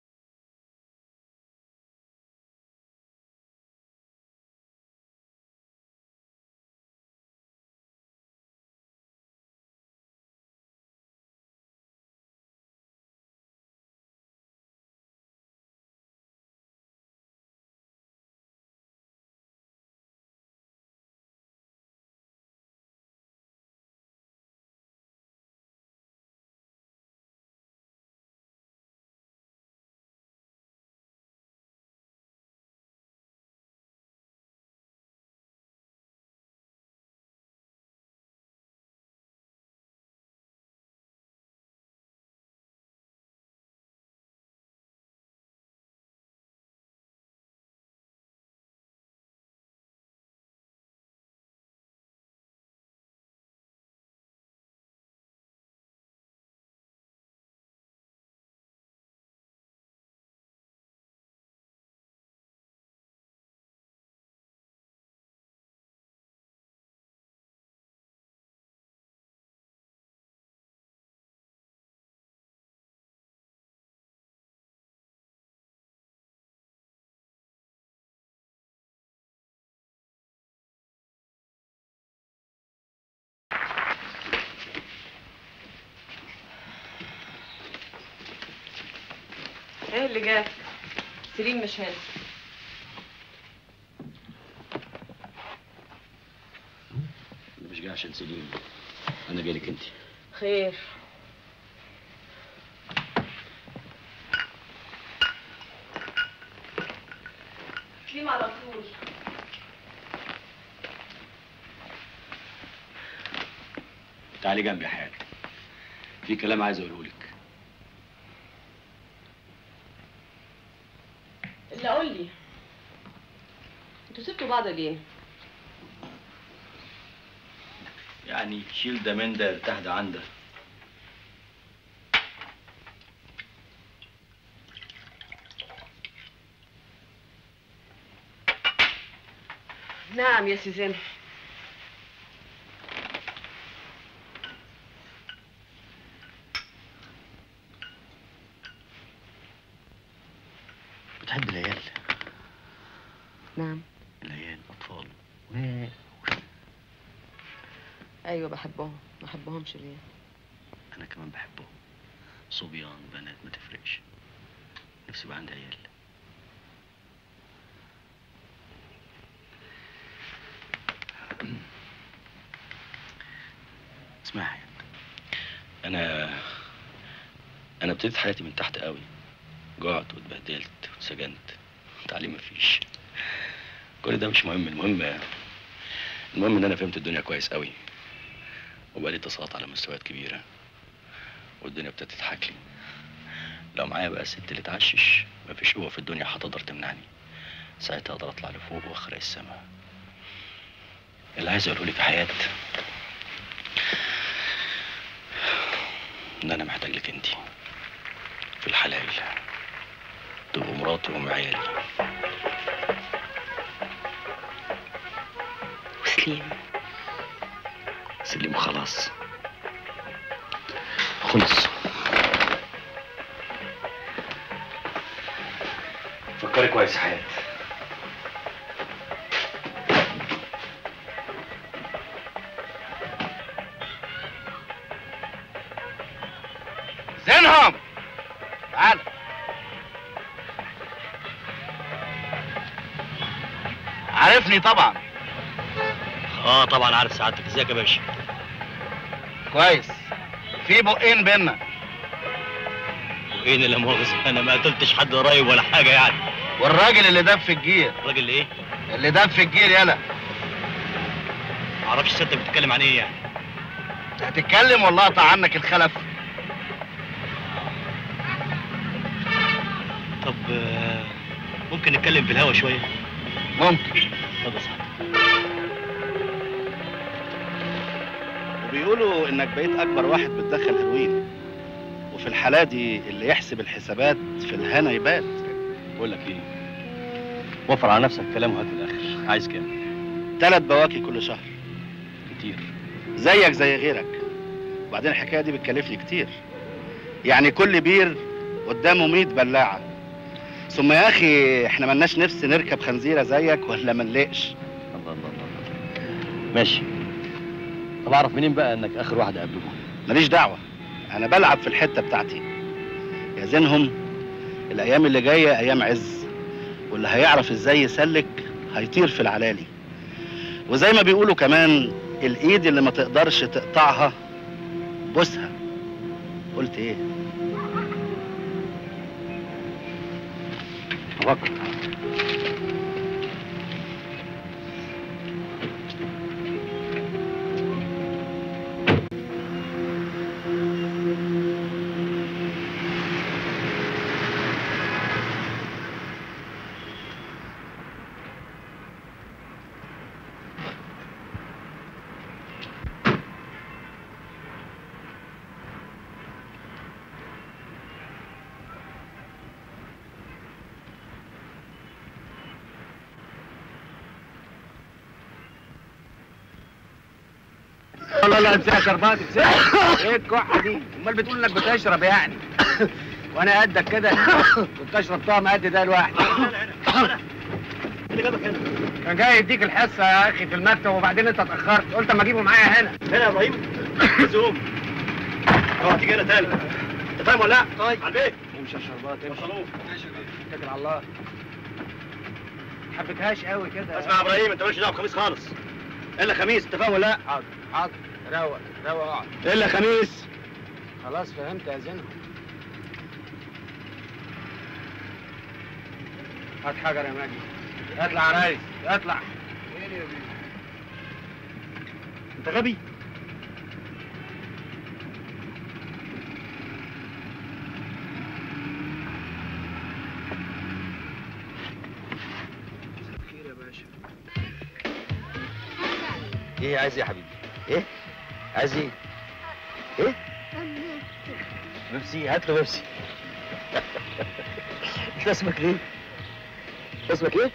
ايه اللي جاب سليم مش هنا أنا مش جاي عشان سليم انا جاي لك انت خير سليم على طول تعالي جنبي يا حياتي في كلام عايز اقوله لك اللي قول لي انتوا سبتوا بعض ليه يعني شيل ده من ده ارتاح ده عن ده نعم يا سيزين بتحب العيال نعم العيال اطفال ايوه بحبهم ما بحبهمش ليه انا كمان بحبهم صبيان بنات ما تفرقش نفسي يبقى عندي عيال اسمعي انا انا ابتديت حياتي من تحت قوي جعت واتبهدلت واتسجنت تعليم مفيش كل ده مش مهم المهم المهم ان انا فهمت الدنيا كويس قوي وبقى لي اتصالات على مستويات كبيره والدنيا ابتدت تضحك لي لو معايا بقى الست اللي تعشش مفيش قوة في الدنيا هتقدر تمنعني ساعتها اقدر اطلع لفوق واخرق السما اللي عايز اقوله لك يا حياة ان انا محتاج لك انتي في الحلال تبقوا مراتي وام عيالي وسليم سليم خلاص خلص فكري كويس يا حياة زينهم تعال عارفني طبعا اه طبعا عارف سعادتك ازيك يا باشا كويس في بقين بينا وايه اللي لا مؤاخذة انا ما قتلتش حد قريب ولا حاجة يعني والراجل اللي دب في الجير الراجل ايه؟ اللي دب في الجير يلا معرفش ستة بتتكلم عن ايه يعني هتتكلم والله اقطع عنك الخلف طب آه، ممكن نتكلم في الهوا شوية ممكن اتفضل يا صاحبي وبيقولوا انك بقيت اكبر واحد بتدخل هيروين وفي الحالة دي اللي يحسب الحسابات في الهنا يبات بقول لك ايه وفر على نفسك كلام وهات من الاخر عايز كام تلات بواكي كل شهر كتير زيك زي غيرك وبعدين الحكاية دي بتكلفني كتير يعني كل بير قدامه 100 بلاعة ثم يا اخي احنا ملناش نفس نركب خنزيرة زيك ولا منلقش الله الله الله ماشي طب اعرف منين بقى انك اخر واحد قبله ماليش دعوة انا بلعب في الحتة بتاعتي يا زينهم الايام اللي جاية ايام عز واللي هيعرف ازاي يسلك هيطير في العلالي وزي ما بيقولوا كمان الايد اللي ما تقدرش تقطعها بوسها قلت ايه افكر لا لا امسكها شربات امسكها ايه الكحه دي امال بتقول انك بتشرب يعني وانا قدك كده كنت اشرب طعم قد ده لوحدي اللي جابك هنا كان جاي يديك الحصه يا اخي في المكتب وبعدين انت اتاخرت قلت اما اجيبه معايا هنا هنا يا ابراهيم زوم اوعى تيجي هنا تاني انت فاهم ولا لا؟ طيب على البيت امشي يا شربات امشي وصلوه اتكل على الله ما حبيتهاش قوي كده اسمع يا ابراهيم انت مالكش دعوه بخميس خالص الا خميس انت فاهم ولا لا؟ حاضر حاضر روق روق اقعد الا خميس خلاص فهمت يا زينب هات حجر يا ماجد اطلع يا ريس اطلع انت غبي خير يا باشا ايه عايز ايه يا حبيبي ايه عايز ايه ايه بيبسي هات له بيبسي انت اسمك ايه اسمك ايه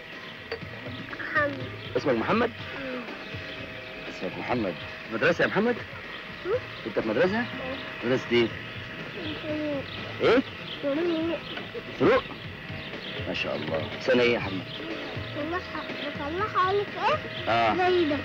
اسمك محمد اسمك محمد مدرسة يا محمد انت في مدرسة مدرسة ايه ايه فروق ما شاء الله سنة ايه يا حبيبي بصلحها اقول لك ايه؟ اه زي ده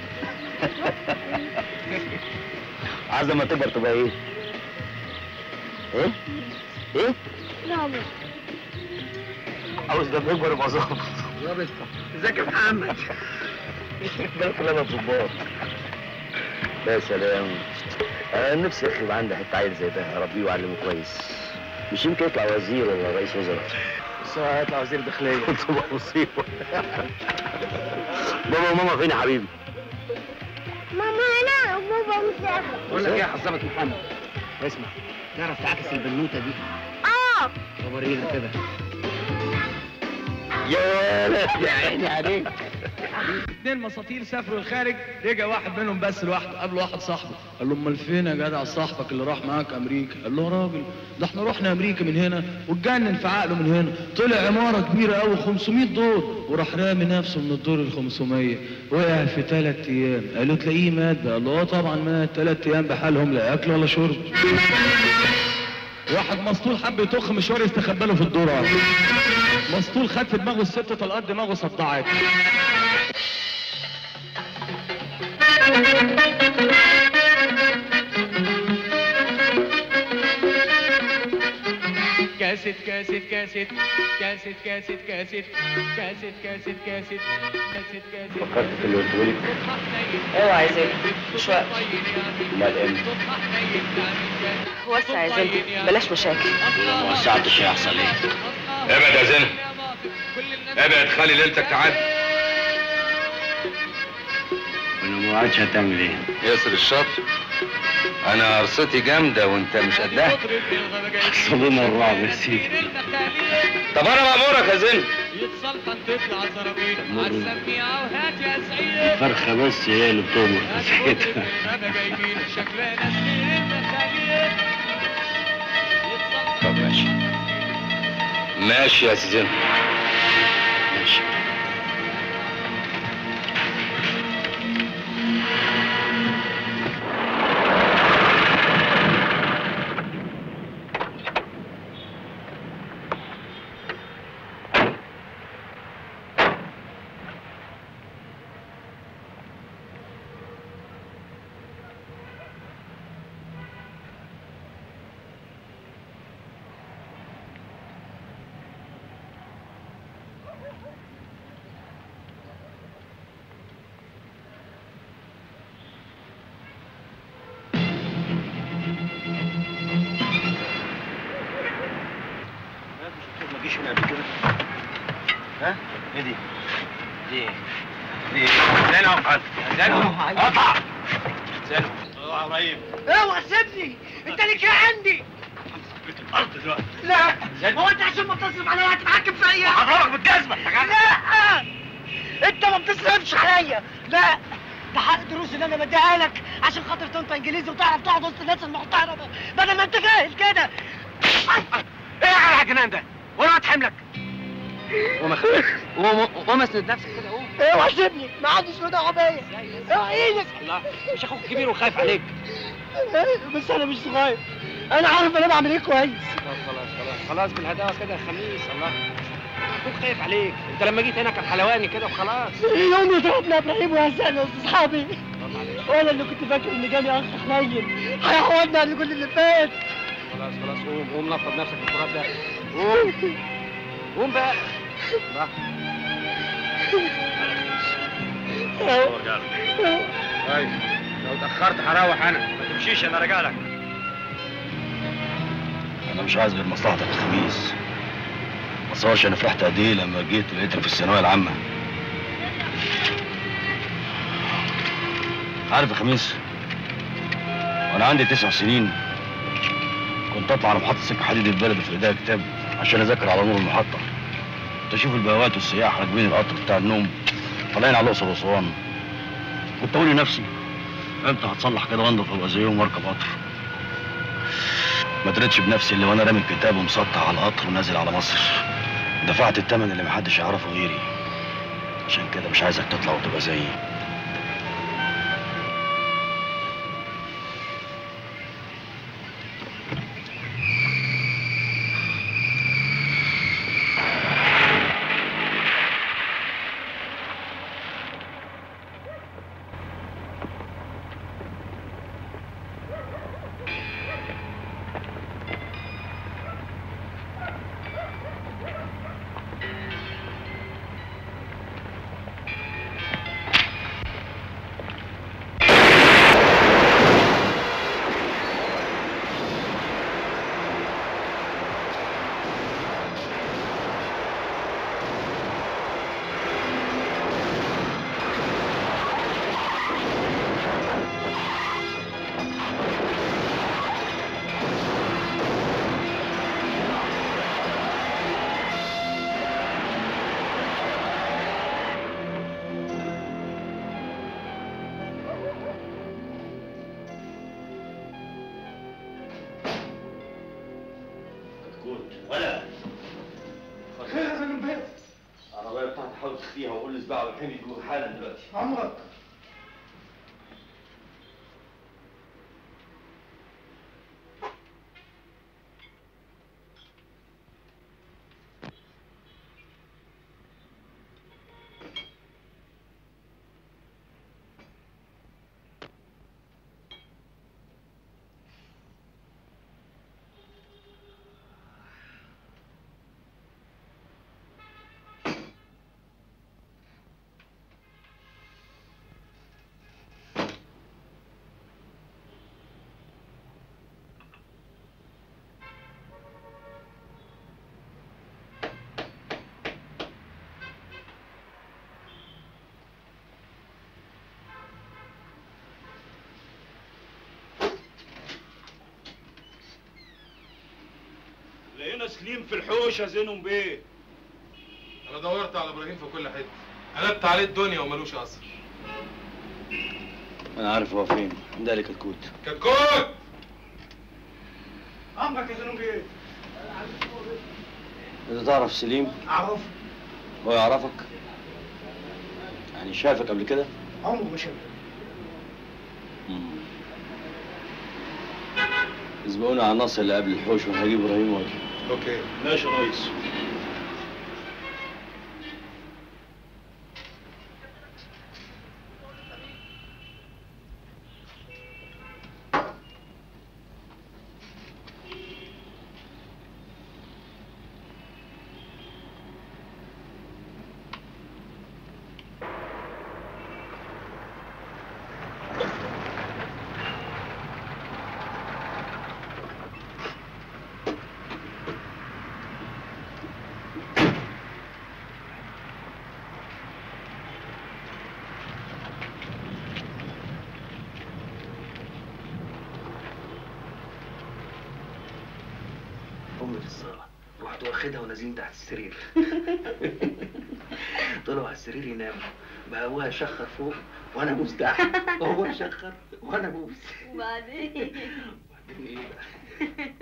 عايز لما تكبر تبقى ايه ايه ايه ضابط عاوز لما يكبر يبقى ظابط ظابط ازيك يا محمد ده كلنا ضباط يا سلام انا نفسي يا اخي يبقى عندي حته عيل زي ده اربيه واعلمه كويس مش يمكن يطلع وزير ولا رئيس وزراء بس هو هيطلع وزير داخليه تبقى مصيبه بابا وماما فين يا حبيبي ماما هنا وبابا مسافر بقول لك ايه يا حظامة محمد اسمع تعرف تعاكس البنوته دي اه الباب ورينا كده يا ولد يا عيني عليك اتنين مساطيل سافروا الخارج رجع واحد منهم بس لوحده قابل واحد صاحبه قال له امال فين يا جدع صاحبك اللي راح معاك امريكا قال له يا راجل ده احنا رحنا امريكا من هنا واتجنن في عقله من هنا طلع عماره كبيره قوي 500 دور وراح رامي نفسه من الدور ال 500 وقع في ثلاث ايام قالوا تلاقيه مات بقى قال له اه طبعا مات ثلاث ايام بحالهم لا اكل ولا شرب واحد مسطول حب يطخ مشوار يستخبى له في الدور مسطول خد في دماغه الست طلقات دماغه صدعت كاسيت كاسيت كاسيت كاسيت كاسيت كاسيت كاسيت كاسيت كاسيت كاسيت كاسيت فكرت في اللي قلته لك اوعى يا زين مش وقت امال امتى وسع يا زين بلاش مشاكل لو ما وسعتش هيحصل ايه ابعد يا زين ابعد خلي ليلتك تعدي ولو ما وعدش هتعمل ايه ياسر الشاطر انا قرصتي جامده وانت مش قدها حصلنا الرعب يا سيدي طب انا مامورك يا زين يتصلحن تطلع الزرابين عالسميعة وهات يا سعيد الفرخة بس هي اللي بتؤمر ساعتها انا جايبين شكلنا سنين مخاليل طب ماشي ماشي يا زين ماشي ما تجيش من قبل كده ها ايه دي دي دي زينو زينو اقطع زينو اوعى قريب اوعى سيبني انت ليك ايه عندي بيت الارض دلوقتي لا زين. هو انت عشان ما بتصرف عليا هتتحكم فيا هضربك بالجزمه لا انت ما بتصرفش عليا لا ده حق الدروس اللي انا بديها لك عشان خاطر تنطق انجليزي وتعرف تقعد وسط الناس المحترمه بدل ما انت جاهل كده ايه على الجنان ده وانا هتحملك قوم قوم قوم اسند نفسك كده قوم اوعى سيبني ما عادش له دعوه بيا اوعى ايدك الله مش اخوك كبير وخايف عليك بس انا مش صغير انا عارف انا بعمل ايه كويس خلاص خلاص خلاص خلاص بالهداوه كده يا خميس الله اخوك خايف عليك انت لما جيت هنا كان حلواني كده وخلاص يوم ضربنا ابراهيم وهزقنا وسط اصحابي وانا اللي كنت فاكر ان جالي اخ حنين هيعوضني عن كل اللي فات خلاص خلاص قوم قوم نفض نفسك في التراب ده قوم قوم بقى الله طيب لو اتاخرت هروح انا ما تمشيش انا راجع لك انا مش عايز غير مصلحتك يا خميس ما تصورش انا فرحت قد ايه لما جيت لقيتك في الثانويه العامه عارف يا خميس وانا عندي تسع سنين كنت اطلع على محطه سكه حديد البلد في ايديا كتاب عشان اذاكر على نور المحطه كنت اشوف البهوات والسياح راكبين القطر بتاع النوم طالعين على الاقصر واسوان كنت اقول لنفسي امتى هتصلح كده وانضف وابقى زيهم واركب قطر ما دريتش بنفسي اللي وانا رامي الكتاب ومسطح على القطر ونازل على مصر دفعت الثمن اللي محدش يعرفه غيري عشان كده مش عايزك تطلع وتبقى زيي كتكوت ولا خير يا زلمه بيه العربيه بتاعتي حاول تخفيها وقول لسباع والحين يجوا حالا دلوقتي عمرك لقينا سليم في الحوش يا زينهم بيه انا دورت على ابراهيم في كل حته قلبت عليه الدنيا وملوش اثر انا عارف هو فين ده لي كتكوت كتكوت عمرك يا زلمه بيه انت تعرف سليم اعرف هو يعرفك يعني شافك قبل كده عمره ما شاف اسبقونا على النصر اللي قبل الحوش وانا هجيب ابراهيم واجي اوكي ماشي يا ريس أمي في الصالة رحت واخدها ونازلين تحت السرير طلعوا على السرير يناموا بقى هو يشخر فوق وانا بوس تحت وهو يشخر وانا بوس وبعدين بعدين ايه بقى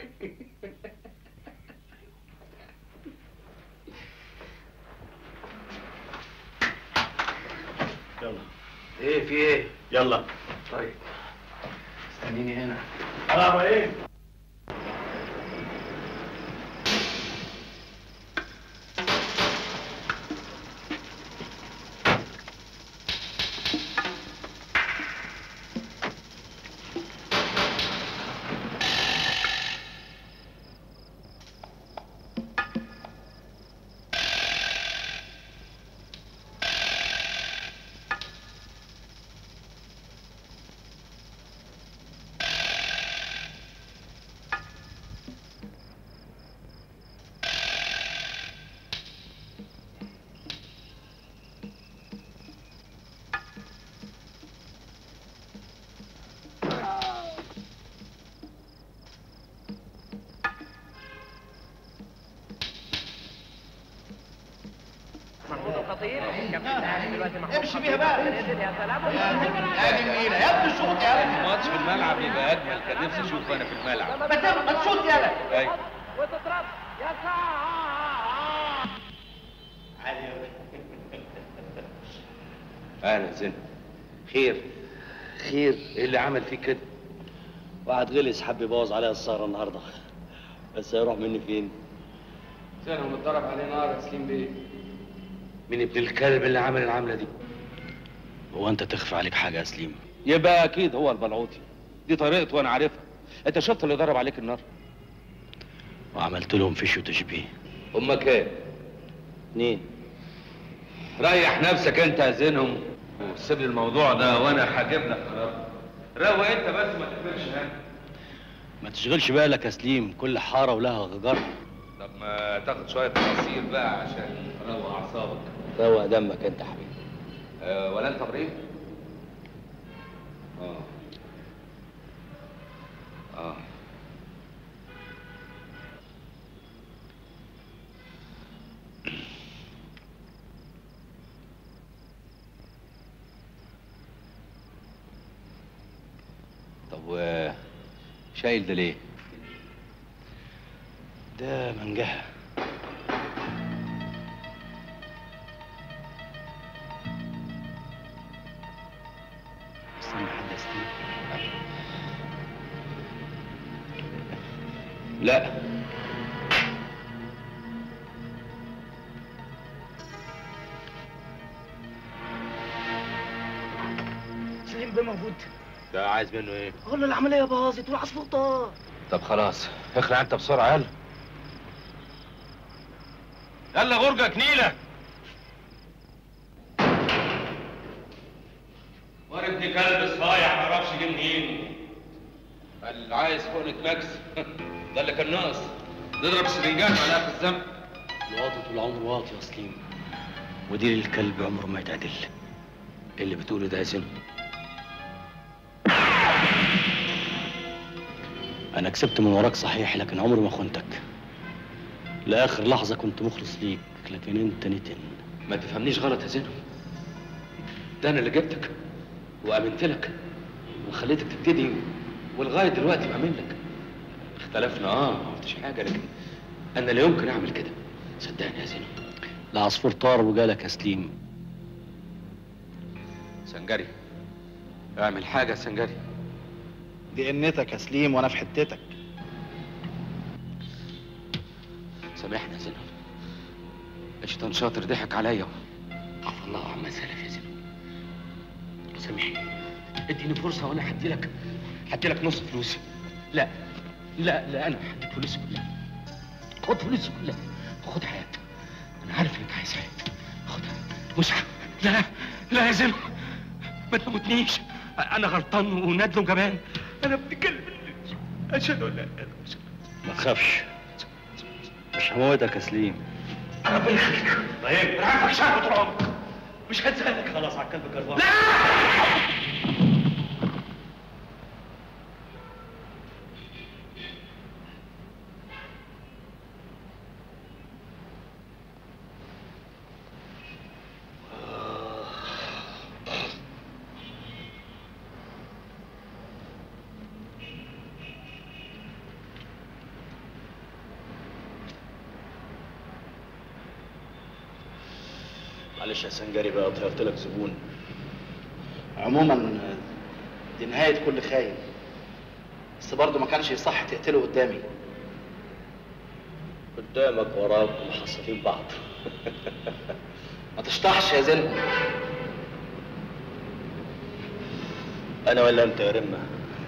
يلا ايه في ايه يلا طيب استنيني هنا يلا يا ابراهيم امشي بيها بقى يا سلام يا جميلة يا ابني شوط يا ابني الماتش في الملعب يبقى اجمل كان نفسي اشوفه انا في الملعب ما تم- ما تشوط يالا ايوه وتضرب يا اهلا زين خير خير ايه اللي عمل فيك كده واحد غلس حب يبوظ عليها السهره النهارده بس هيروح مني فين زينهم اتضرب عليه نار يا سليم بيه مين ابن الكلب اللي عمل العمله دي هو انت تخفى عليك حاجه يا سليم يبقى اكيد هو البلعوطي دي طريقته وانا عارفها انت شفت اللي ضرب عليك النار وعملت لهم فيش وتشبيه امك ايه اتنين ريح نفسك انت يا زينهم وسيب لي الموضوع ده وانا هجيب لك قرار روق انت بس ما تقفلش هنا ما تشغلش بالك يا سليم كل حاره ولها غجرها طب ما تاخد شويه عصير بقى عشان تروق اعصابك روق دمك انت حبيبي أه ولا انت ابراهيم اه اه طب و شايل ده ليه ده منجها استنى حد استنى لا سليم بيه موجود ده عايز منه ايه قول له العمليه باظت والعصفور طار طب خلاص اخلع انت بسرعه يلا يلا غرجك نيله وار ابن كلب صايع ما اعرفش جه منين اللي عايز حقنة ماكس ده اللي كان ناقص نضرب السرنجات على في الزمن الواطي طول عمره واطي يا سليم وديل الكلب عمره ما يتعدل إيه اللي بتقوله ده يا زين انا كسبت من وراك صحيح لكن عمري ما خنتك لاخر لحظه كنت مخلص ليك لكن انت نتن ما تفهمنيش غلط يا زينب ده انا اللي جبتك وامنت لك وخليتك تبتدي ولغايه دلوقتي بعمل لك اختلفنا اه ما قلتش حاجه لكن انا لا يمكن اعمل كده صدقني يا زينب العصفور طار وجالك يا سليم سنجري اعمل حاجه يا سنجري دي قنتك يا سليم وانا في حتتك سامحني يا زينب الشيطان شاطر ضحك عليا عفى الله عما سلف يا زينب سامحني اديني فرصه وانا هدي لك هدي لك نص فلوسي لا لا لا انا هديك فلوسي كلها خد فلوسي كلها خد حياتي انا عارف انك عايز حياتي خدها مش ه- لا لا يا زينب ما تموتنيش انا غلطان وندل وجبان انا ابن كلب اشهد ان لا اله الا الله ما تخافش مش هموتك يا سليم ربنا يخليك طيب انا عارفك شهر طول عمرك مش هتسالك خلاص على الكلب كربان لا معلش يا سنجري بقى طيرت لك زبون عموما دي نهايه كل خاين بس برضه ما كانش يصح تقتله قدامي قدامك وراك ومحصلين بعض ما تشطحش يا زلمه انا ولا انت يا رمه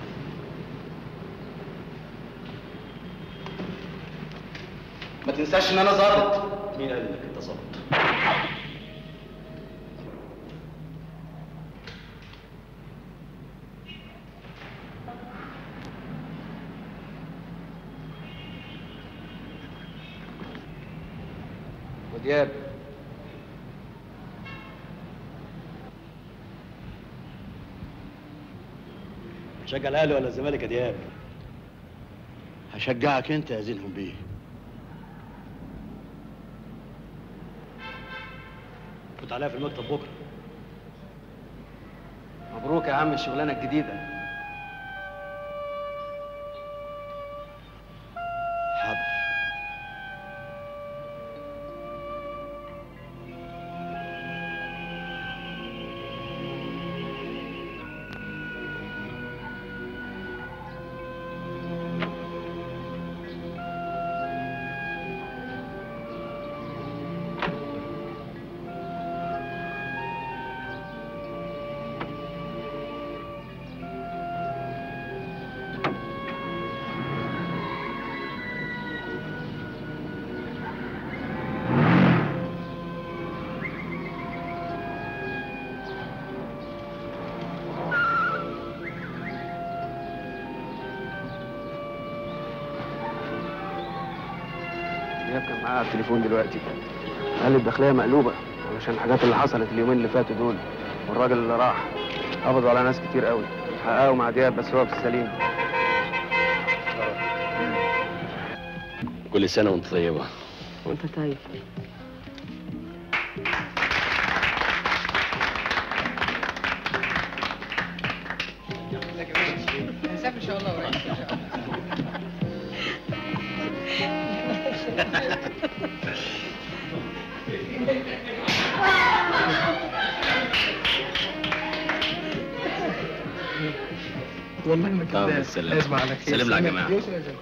ما تنساش ان انا ظابط مين قال لك انت ظابط ودياب هتشجع الاهلي ولا الزمالك يا دياب هشجعك انت يا زينهم بيه كنت عليها في المكتب بكره مبروك يا عم الشغلانه الجديده حاضر دياب كان معايا على التليفون دلوقتي قال لي الداخليه مقلوبه علشان الحاجات اللي حصلت اليومين اللي فاتوا دول والراجل اللي راح قبضوا على ناس كتير قوي حققوا مع دياب بس هو في السليم كل سنه وانت طيبه وانت طيب هنسافر ان شاء الله قريب ان شاء الله والله ما طب كده السلام. اسمع على خير سلم لي على الجماعة. يوسف يا زين.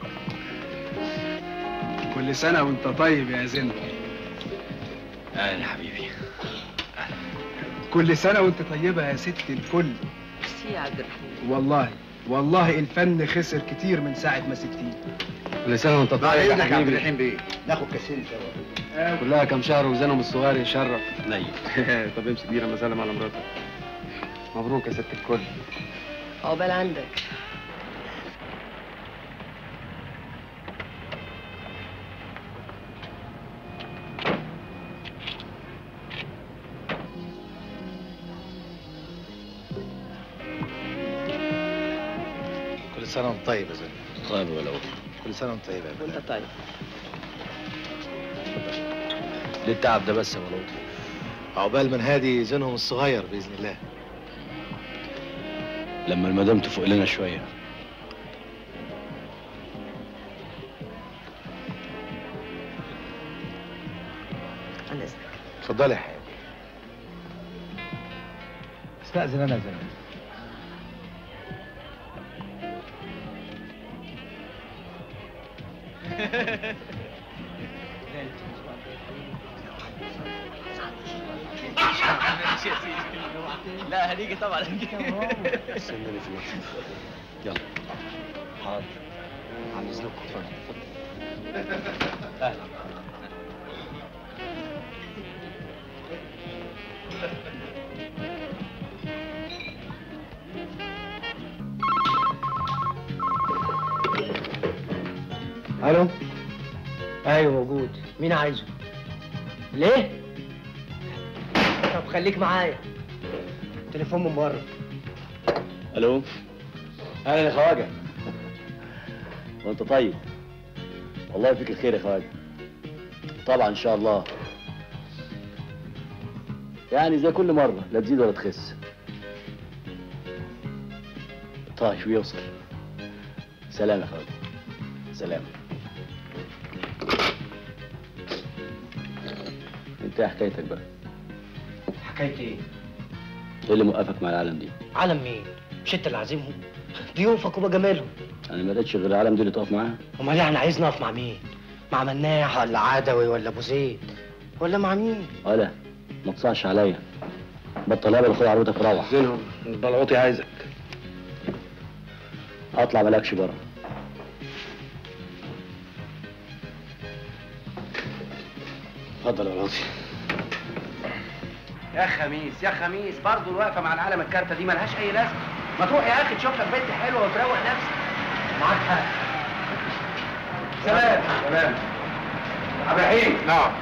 كل سنة وانت طيب يا زين اهلا يا حبيبي كل سنة وانت طيبة يا ست الكل ميرسي يا عبد الرحيم والله والله الفن خسر كتير من ساعة ما سبتيه كل سنة وانت طيب بعد يا إذنك يا عبد حبيبي. الرحيم بيه ناخد كاسين سوا كلها كام شهر وزنهم الصغير يشرف نيل طب امسك دي لما اسلم على مراتك مبروك يا ست الكل عقبال عندك كل سنة وانت طيب يا زلمة طيب ولو كل سنة وانت طيب يا بلال وانت طيب ليه التعب ده بس يا ملوطي عقبال من هادي زينهم الصغير بإذن الله لما المدام تفوق لنا شويه على اذنك اتفضلي يا حبيبي استأذن أنا يا زلمة لا هنيجي طبعا استناني في المكتب يلا حاضر عن اذنكم اتفضل اهلا الو ايوه موجود مين عايزه ليه طب خليك معايا تليفون من بره الو اهلا يا خواجه وانت طيب والله فيك الخير يا خواجه طبعا ان شاء الله يعني زي كل مره لا تزيد ولا تخس طيب يوصل سلام يا خواجه سلام انت ايه حكايتك بقى حكايتي ايه ايه اللي موقفك مع العالم دي عالم مين مش انت اللي عازمهم ضيوفك وبجمالهم انا ما لقيتش غير العالم دي اللي تقف معاها امال يعني عايز نقف مع مين مع مناح ولا عدوي ولا ابو زيد ولا مع مين ولا ما تصعش عليا بطل هبل خد عربيتك وروح زينهم البلعوطي عايزك اطلع مالكش بره اتفضل يا بلعوطي يا خميس يا خميس برضه الوقفه مع العالم الكارته دي ملهاش اي لازمه ما تروح يا اخي تشوف لك بنت حلوه وتروق نفسك معاك حق سلام سلام عبد الرحيم نعم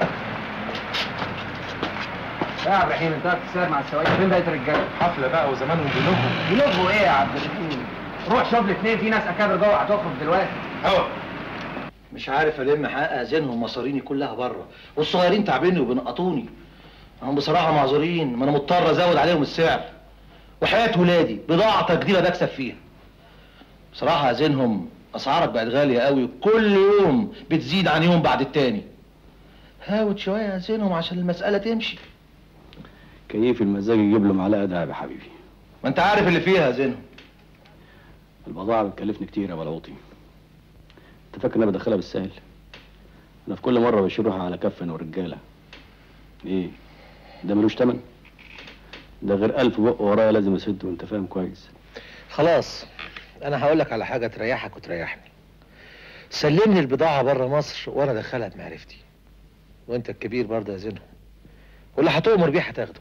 يا عبد الرحيم انت قاعد تسهر مع السواقين فين بقيت الرجاله؟ حفلة بقى وزمانهم بيلوجوا بيلغوا ايه يا عبد الرحيم؟ روح شوف الاثنين في ناس اكابر جوه هتخرج دلوقتي اهو مش عارف الم حق زينهم مصاريني كلها بره والصغيرين تعبيني وبينقطوني هم بصراحه معذورين ما انا مضطر ازود عليهم السعر وحياه ولادي بضاعه جديده بكسب فيها بصراحه يا زينهم اسعارك بقت غاليه قوي كل يوم بتزيد عن يوم بعد التاني هاوت شويه يا زينهم عشان المساله تمشي كيف المزاج يجيب له معلقه دهب يا حبيبي ما انت عارف اللي فيها يا زينهم البضاعه بتكلفني كتير يا بلعوطي انت فاكر ان انا بدخلها بالسهل انا في كل مره بشيلها على كف انا ورجاله ايه ده ملوش تمن ده غير ألف بق ورايا لازم اسده وانت فاهم كويس خلاص انا هقول لك على حاجه تريحك وتريحني سلمني البضاعه بره مصر وانا ادخلها بمعرفتي وانت الكبير برضه يا زينهم واللي هتؤمر بيه هتاخده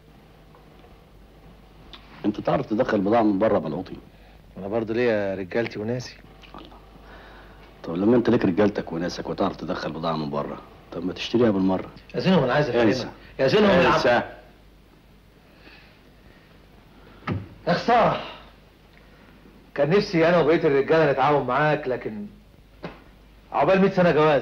انت تعرف تدخل بضاعه من بره بلعوطي انا برضه ليا رجالتي وناسي طب لما انت ليك رجالتك وناسك وتعرف تدخل بضاعه من بره طب ما تشتريها بالمره يا زينهم انا عايز انسى. افهمك يا زينهم العب انسى يا خساره كان نفسي انا وبقيه الرجاله نتعاون معاك لكن عقبال 100 سنه جواز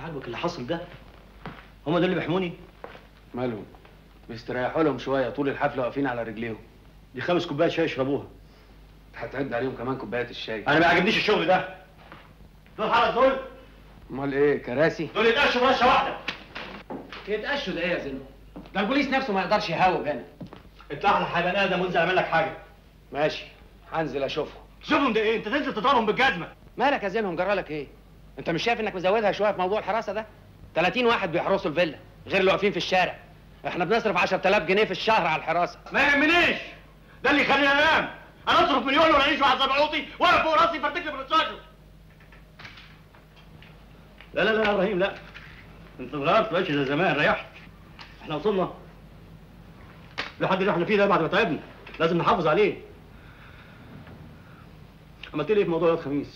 عاجبك اللي حصل ده هما دول اللي بيحموني مالهم بيستريحوا لهم شويه طول الحفله واقفين على رجليهم دي خمس كوبايات شاي يشربوها هتعد عليهم كمان كوبايه الشاي انا ما عجبنيش الشغل ده دول حرس دول امال ايه كراسي دول يتقشوا برشه واحده يتقشوا ده ايه يا زينو ده البوليس نفسه ما يقدرش يهاوب هنا اطلع لي حبان ادم وانزل اعمل لك حاجه ماشي هنزل اشوفهم شوفهم ده ايه انت تنزل تضربهم بالجزمه مالك يا زينهم جرالك ايه انت مش شايف انك مزودها شويه في موضوع الحراسه ده 30 واحد بيحرسوا الفيلا غير اللي واقفين في الشارع احنا بنصرف 10000 جنيه في الشهر على الحراسه ما يهمنيش ده اللي يخليني انام انا اصرف مليون ولا اعيش واحد زبعوطي واقف فوق راسي فرتك لي بالرصاصه لا لا لا يا ابراهيم لا انت اتغيرت بقتش زي زمان ريحت احنا وصلنا لحد اللي احنا فيه ده بعد ما تعبنا لازم نحافظ عليه عملت لي ايه في موضوع يوم الخميس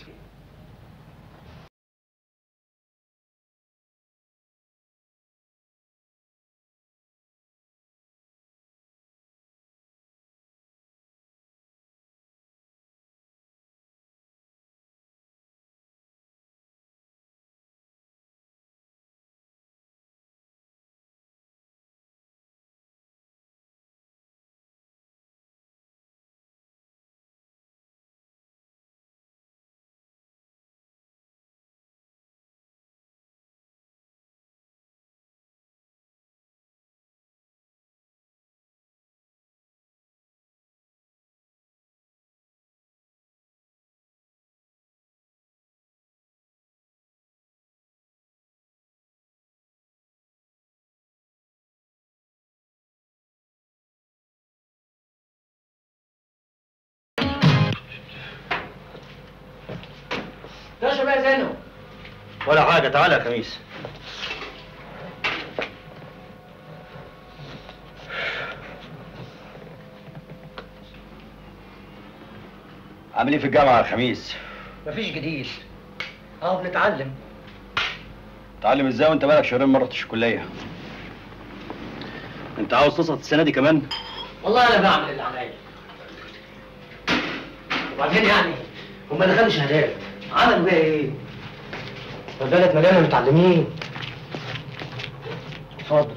تشرب ايه يا زينو ولا حاجه تعالى يا خميس عامل ايه في الجامعه يا خميس مفيش جديد اهو بنتعلم تعلم ازاي وانت بقالك شهرين ما رحتش الكليه انت عاوز تسقط السنه دي كمان والله انا بعمل اللي عليا وبعدين يعني هما دخلوا شهادات عملوا بيها ايه؟ البلد مليانه متعلمين اتفضل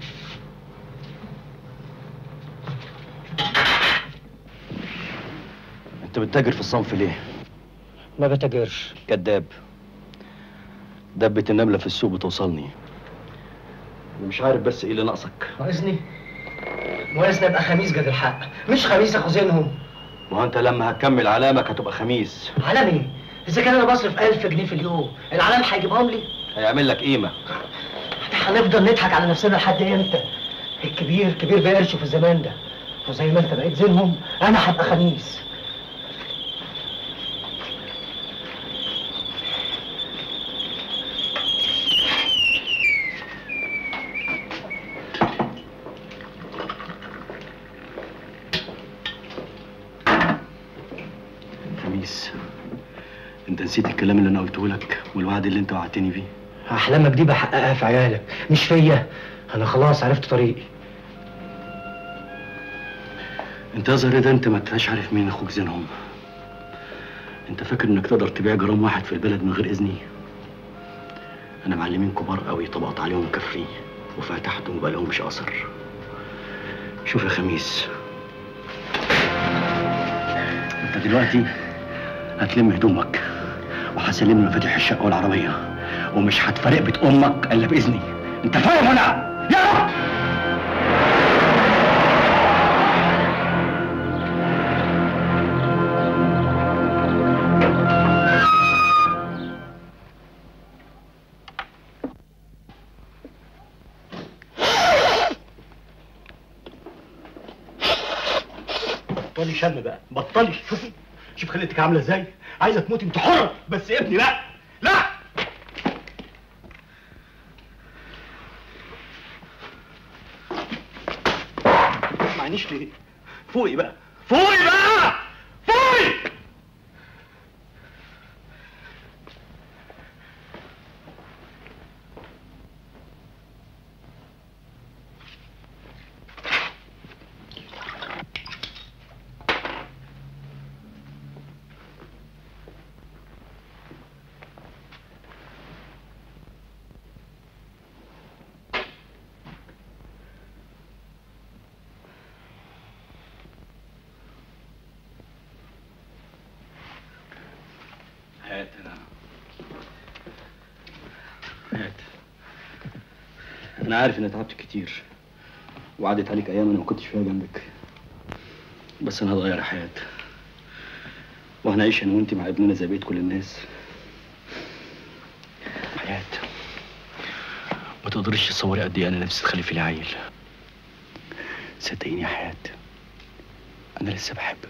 انت بتتاجر في الصنف ليه ما بتاجرش كذاب دبة النملة في السوق بتوصلني مش عارف بس ايه اللي ناقصك ناقصني؟ ناقصني ابقى خميس جد الحق مش خميس اخو زينهم ما هو انت لما هتكمل علامك هتبقى خميس علام ايه؟ اذا كان انا بصرف 1000 جنيه في اليوم العلام هيجيبهم لي؟ هيعمل لك قيمة هنفضل نضحك على نفسنا لحد امتى؟ الكبير كبير بقرشه في الزمان ده وزي ما انت بقيت زينهم انا هبقى خميس خميس انت نسيت الكلام اللي انا قلته لك والوعد اللي انت وعدتني بيه احلامك دي بحققها في عيالك مش فيا انا خلاص عرفت طريقي انت يا زهر ده انت ما انتش عارف مين اخوك زينهم انت فاكر انك تقدر تبيع جرام واحد في البلد من غير اذني انا معلمين كبار قوي طبقت عليهم كفري وفتحتهم وبقى لهمش اثر شوف يا خميس انت دلوقتي هتلم هدومك وهسلم مفاتيح الشقه والعربيه ومش هتفارق بيت امك الا باذني انت فاهم ولا يلا بطلي شم بقى بطلي شوفي شوف خليتك عامله ازاي عايزه تموتي انت حره بس يا ابني لا لا ما تسمعنيش ليه فوقي بقى فوقي بقى فوقي حياة انا حياة انا عارف اني تعبت كتير وعدت عليك ايام انا ما كنتش فيها جنبك بس انا هتغير يا حياة وهنعيش انا وانت مع ابننا زي بقية كل الناس حياة ما تقدريش تصوري قد ايه انا نفسي تخلفي لي عيل صدقيني يا حياة انا لسه بحبك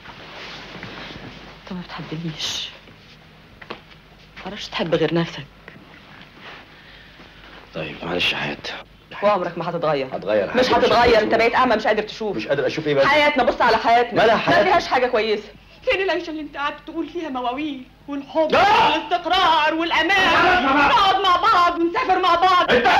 انت ما بتحبنيش ما تعرفش تحب غير نفسك طيب معلش يا حياة وعمرك ما هتتغير هتغير مش حاجة، هتتغير هتشوف. انت بقيت اعمى مش قادر تشوف مش قادر اشوف ايه بس حياتنا بص على حياتنا مالها ما حياتنا؟ فيهاش حاجه كويسه فين العيشه اللي انت قاعد تقول فيها مواويل والحب لا! والاستقرار والامان خلاص يا بابا. نقعد مع بعض ونسافر مع بعض انت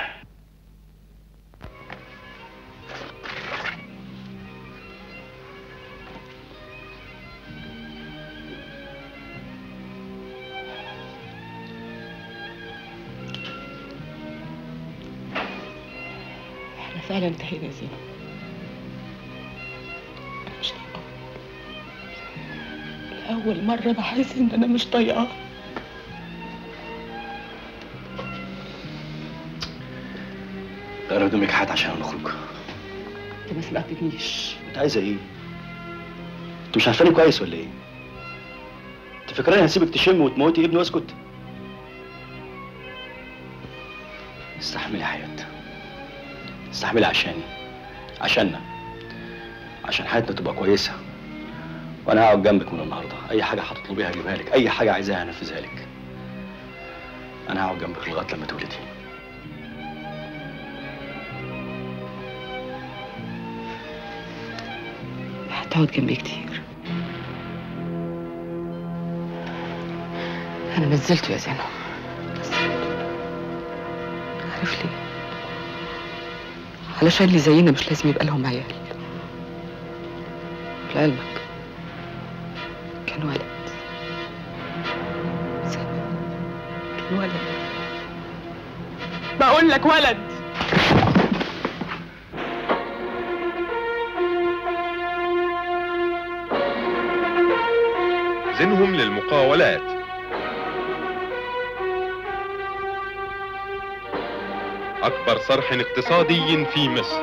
احنا فعلا انتهينا يا زينب انا مش طايقاه لأول مرة بحس إن أنا مش طايقاه غير هدومك حياة عشان نخرج أنت ما سمعتنيش انت عايزه ايه؟ انت مش عارفاني كويس ولا ايه؟ انت فاكراني هسيبك تشم وتموتي ابني واسكت؟ استحملي يا حياة استحملي عشاني عشاننا عشان حياتنا تبقى كويسة وانا هقعد جنبك من النهارده اي حاجة هتطلبيها هجيبها لك اي حاجة عايزاها هنفذها لك انا هقعد جنبك لغاية لما تولدي هتقعد جنبي كتير أنا نزلته يا زينب نزلته. عارف ليه؟ علشان اللي زينا مش لازم يبقى لهم عيال لعلمك كان ولد زينب كان ولد بقول لك ولد زينهم للمقاولات أكبر صرح اقتصادي في مصر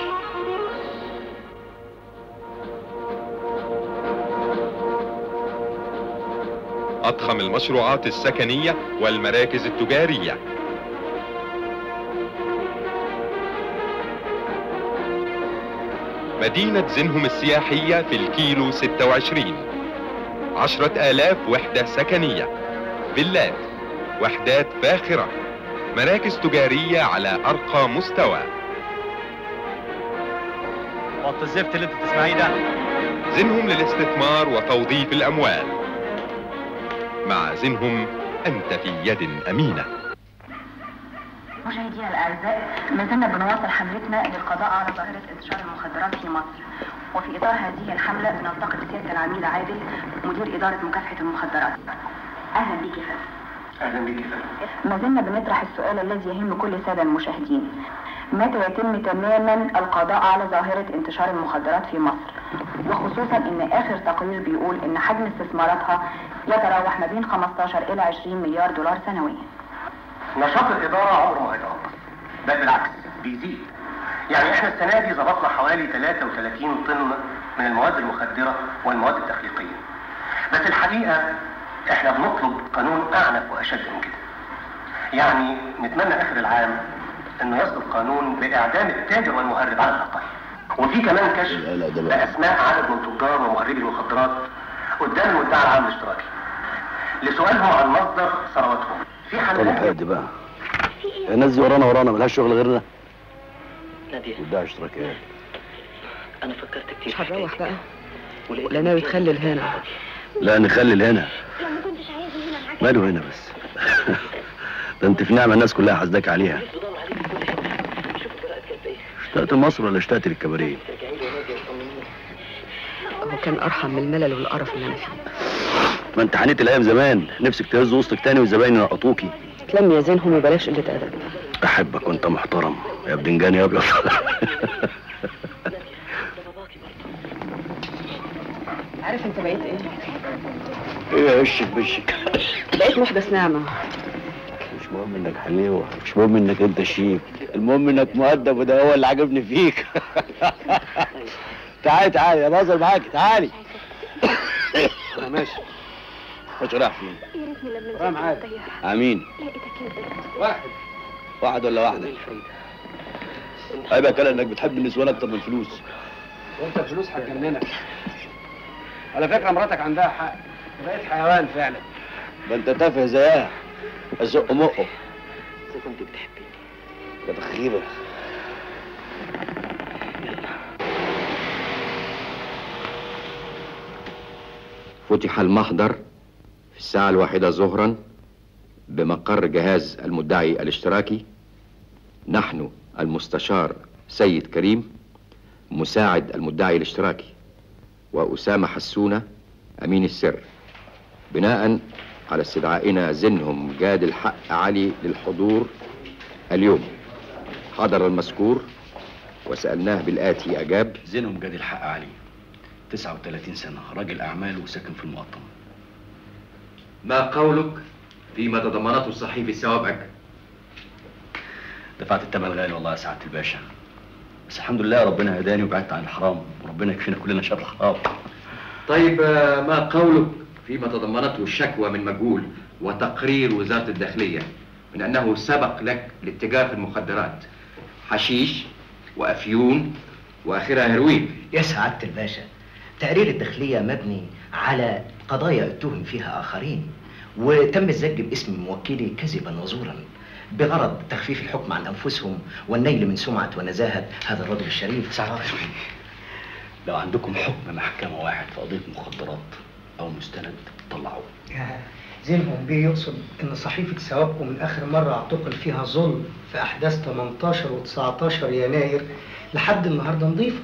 أضخم المشروعات السكنية والمراكز التجارية مدينة زينهم السياحية في الكيلو 26 عشرة آلاف وحدة سكنية فيلات وحدات فاخرة مراكز تجارية على أرقى مستوى وقت الزفت اللي انت بتسمعيه ده زينهم للاستثمار وتوظيف الأموال مع زينهم أنت في يد أمينة مشاهدينا الاعزاء ما زلنا بنواصل حملتنا للقضاء على ظاهره انتشار المخدرات في مصر وفي اطار هذه الحمله بنلتقي بسياده العميد عادل مدير اداره مكافحه المخدرات اهلا بك يا فندم اهلا بك يا فندم ما زلنا بنطرح السؤال الذي يهم كل الساده المشاهدين متى يتم تماما القضاء على ظاهره انتشار المخدرات في مصر وخصوصا ان اخر تقرير بيقول ان حجم استثماراتها يتراوح ما بين 15 الى 20 مليار دولار سنويا نشاط الاداره عمره ما هيتوقف بل بالعكس بيزيد يعني احنا السنه دي ظبطنا حوالي 33 طن من المواد المخدره والمواد التخليقيه بس الحقيقه احنا بنطلب قانون اعنف واشد من كده يعني نتمنى اخر العام انه يصدر قانون باعدام التاجر والمهرب على الاقل وفي كمان كشف باسماء عدد من تجار ومهربي المخدرات قدام المدعي العام الاشتراكي لسؤالهم عن مصدر ثروتهم في طب حملات هادي بقى الناس دي ورانا ورانا ملهاش شغل غيرنا نادية ودع اشتراكيات أنا فكرت كتير مش هنروح بقى ولا ناوي تخلل هنا لا نخلي هنا لو ما كنتش عايز هنا معاك ماله هنا بس ده انت في نعمة الناس كلها حاسداك عليها اشتقت لمصر ولا اشتقت للكباريه هو كان أرحم من الملل والقرف اللي أنا فيه ما انت حنيت الايام زمان نفسك تهز وسطك تاني والزباين ينقطوكي تلم يا زينهم وبلاش قلة أدب احبك وانت محترم يا بدنجان يا ابيض عارف أنت بقيت إيه؟ ايه وشك بوشك بقيت محدث نعمة مش مهم انك حليوه مش مهم انك انت شيك المهم انك مؤدب وده هو اللي عجبني فيك تعالي تعالي يا بازل معاكي تعالي انا ماشي مش رايح فين يا ريتني لما رايح معاك امين لقيتك انت واحد واحد ولا واحده هيبقى كده انك بتحب النسوان اكتر من الفلوس وانت الفلوس هتجننك على فكره مراتك عندها حق بقيت حيوان فعلا ده انت تافه زيها ازق مقه إذا كنت بتحبني بتخيبه فتح المحضر في الساعة الواحدة ظهرا بمقر جهاز المدعي الاشتراكي نحن المستشار سيد كريم مساعد المدعي الاشتراكي وأسامة حسونة أمين السر بناء على استدعائنا زنهم جاد الحق علي للحضور اليوم حضر المذكور وسألناه بالآتي أجاب زينهم جاد الحق علي 39 سنة راجل أعمال وساكن في المقطم ما قولك فيما تضمنته الصحيفة سوابعك دفعت الثمن غالي والله يا سعادة الباشا بس الحمد لله ربنا هداني وبعدت عن الحرام وربنا يكفينا كلنا شر الحرام طيب آه، ما قولك فيما تضمنته الشكوى من مجهول وتقرير وزارة الداخلية من أنه سبق لك الاتجاه في المخدرات حشيش وأفيون وآخرها هيروين يا سعادة الباشا تقرير الداخلية مبني على قضايا اتهم فيها آخرين وتم الزج باسم موكلي كذبا وزورا بغرض تخفيف الحكم عن أنفسهم والنيل من سمعة ونزاهة هذا الرجل الشريف سعادة لو عندكم حكم محكمة واحد في قضية مخدرات أو مستند طلعوه زينهم بيه يقصد ان صحيفة سوابكم من اخر مرة اعتقل فيها ظلم في احداث 18 و 19 يناير لحد النهاردة نظيفة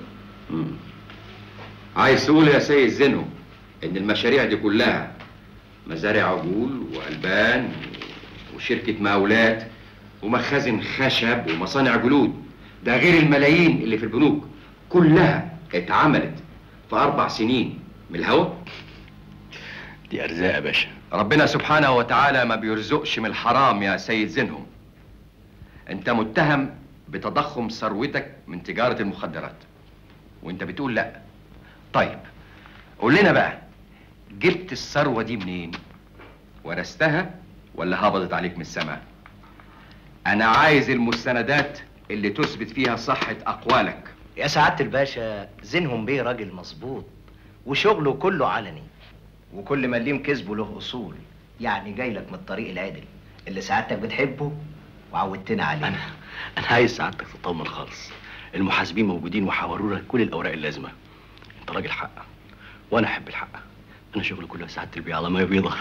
عايز تقول يا سيد زينو إن المشاريع دي كلها مزارع عجول وألبان وشركة مقاولات ومخازن خشب ومصانع جلود ده غير الملايين اللي في البنوك كلها اتعملت في أربع سنين من الهوا دي أرزاق يا باشا ربنا سبحانه وتعالى ما بيرزقش من الحرام يا سيد زينهم انت متهم بتضخم ثروتك من تجارة المخدرات وانت بتقول لا طيب قول لنا بقى جبت الثروة دي منين ورثتها ولا هبطت عليك من السماء انا عايز المستندات اللي تثبت فيها صحة اقوالك يا سعادة الباشا زينهم بيه راجل مظبوط وشغله كله علني وكل مليم كسبه له اصول يعني جاي لك من الطريق العدل اللي سعادتك بتحبه وعودتنا عليه انا انا عايز سعادتك تطمن خالص المحاسبين موجودين وحوروا لك كل الاوراق اللازمه انت راجل حق وانا احب الحق انا شغلي كله سعاده البيع على ميه بيضه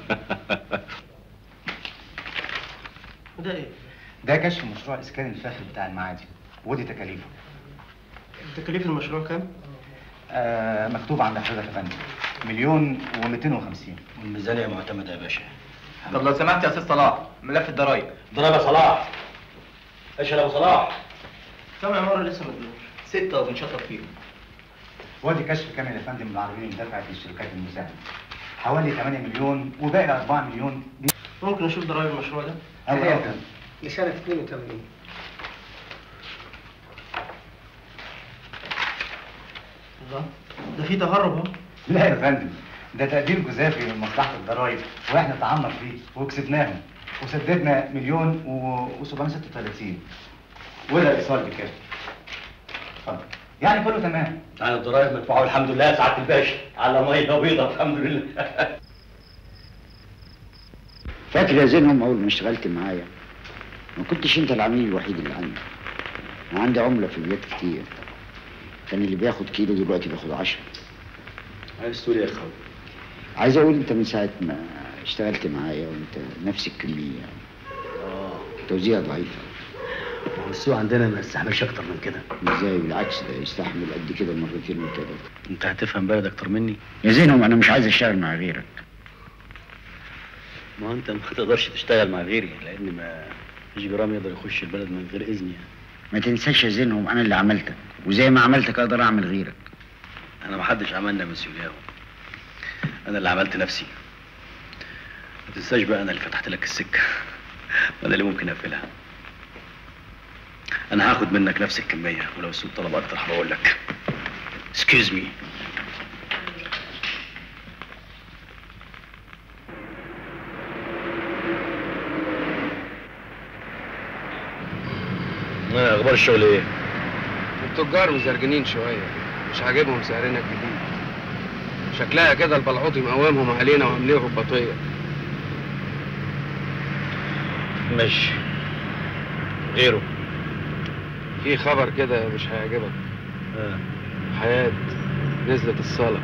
ده ايه؟ ده كشف مشروع اسكان الفاخر بتاع المعادي ودي تكاليفه تكاليف المشروع كام؟ آه مكتوب عند حضرتك يا فندم مليون و250 والميزانيه معتمده يا باشا طب لو سمحت يا استاذ صلاح ملف الضرايب ضرب يا صلاح اشهد ابو صلاح كم عمارة لسه مدلوش؟ ستة وبنشطب فيهم ودي كشف كامل يا فندم بالعربيين اللي دفعت للشركات المساهمه حوالي 8 مليون وباقي 4 مليون دي ممكن اشوف ضرايب المشروع ده؟ أيوة يا فندم. لسنة 82 الله ده في تهرب اهو لا يا فندم ده تقدير جزافي من مصلحه الضرايب واحنا تعمر فيه وكسبناهم وسددنا مليون و736 وده ايصال بكام اتفضل يعني كله تمام تعالى الضرايب مدفوعه والحمد لله يا سعاده الباشا على ميه بيضه الحمد لله فاكر يا زينهم اول ما اشتغلت معايا ما كنتش انت العميل الوحيد اللي عندي انا عندي عمله في البيت كتير كان اللي بياخد كيلو دلوقتي بياخد عشرة عايز تقول ايه يا اخوي عايز اقول انت من ساعه ما اشتغلت معايا وانت نفس الكميه اه توزيع ضعيف ما هو السوق عندنا ما يستحملش اكتر من كده ازاي بالعكس ده يستحمل قد كده مرتين وثلاثه انت هتفهم بلد اكتر مني يا زينهم انا مش عايز اشتغل مع غيرك ما هو انت ما تقدرش تشتغل مع غيري لان ما فيش جرام يقدر يخش البلد من غير اذني ما تنساش يا زينهم انا اللي عملتك وزي ما عملتك اقدر اعمل غيرك انا ما حدش عملنا مسؤوليه انا اللي عملت نفسي ما تنساش بقى انا اللي فتحت لك السكه وانا اللي ممكن اقفلها انا هاخد منك نفس الكميه ولو السوق طلب اكتر هبقول لك excuse me آه، اخبار الشغل ايه التجار مزرجنين شوية مش عاجبهم سعرنا الجديد شكلها كده البلعوطي مقومهم علينا وعامليهم بطية ماشي غيره في خبر كده مش هيعجبك آه. حياة نزلت الصالة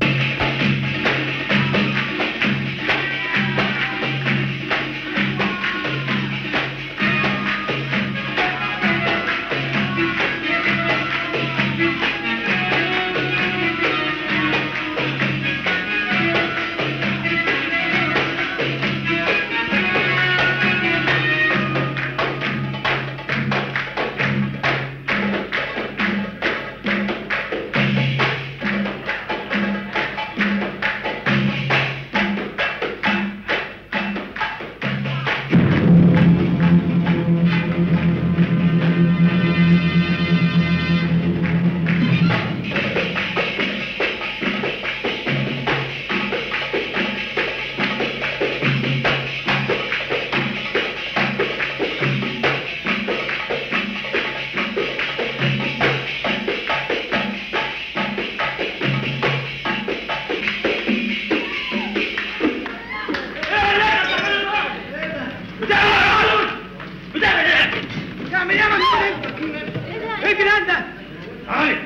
تعمل ايه يا مجنون انت؟ ايه الجنان ده؟ تعالي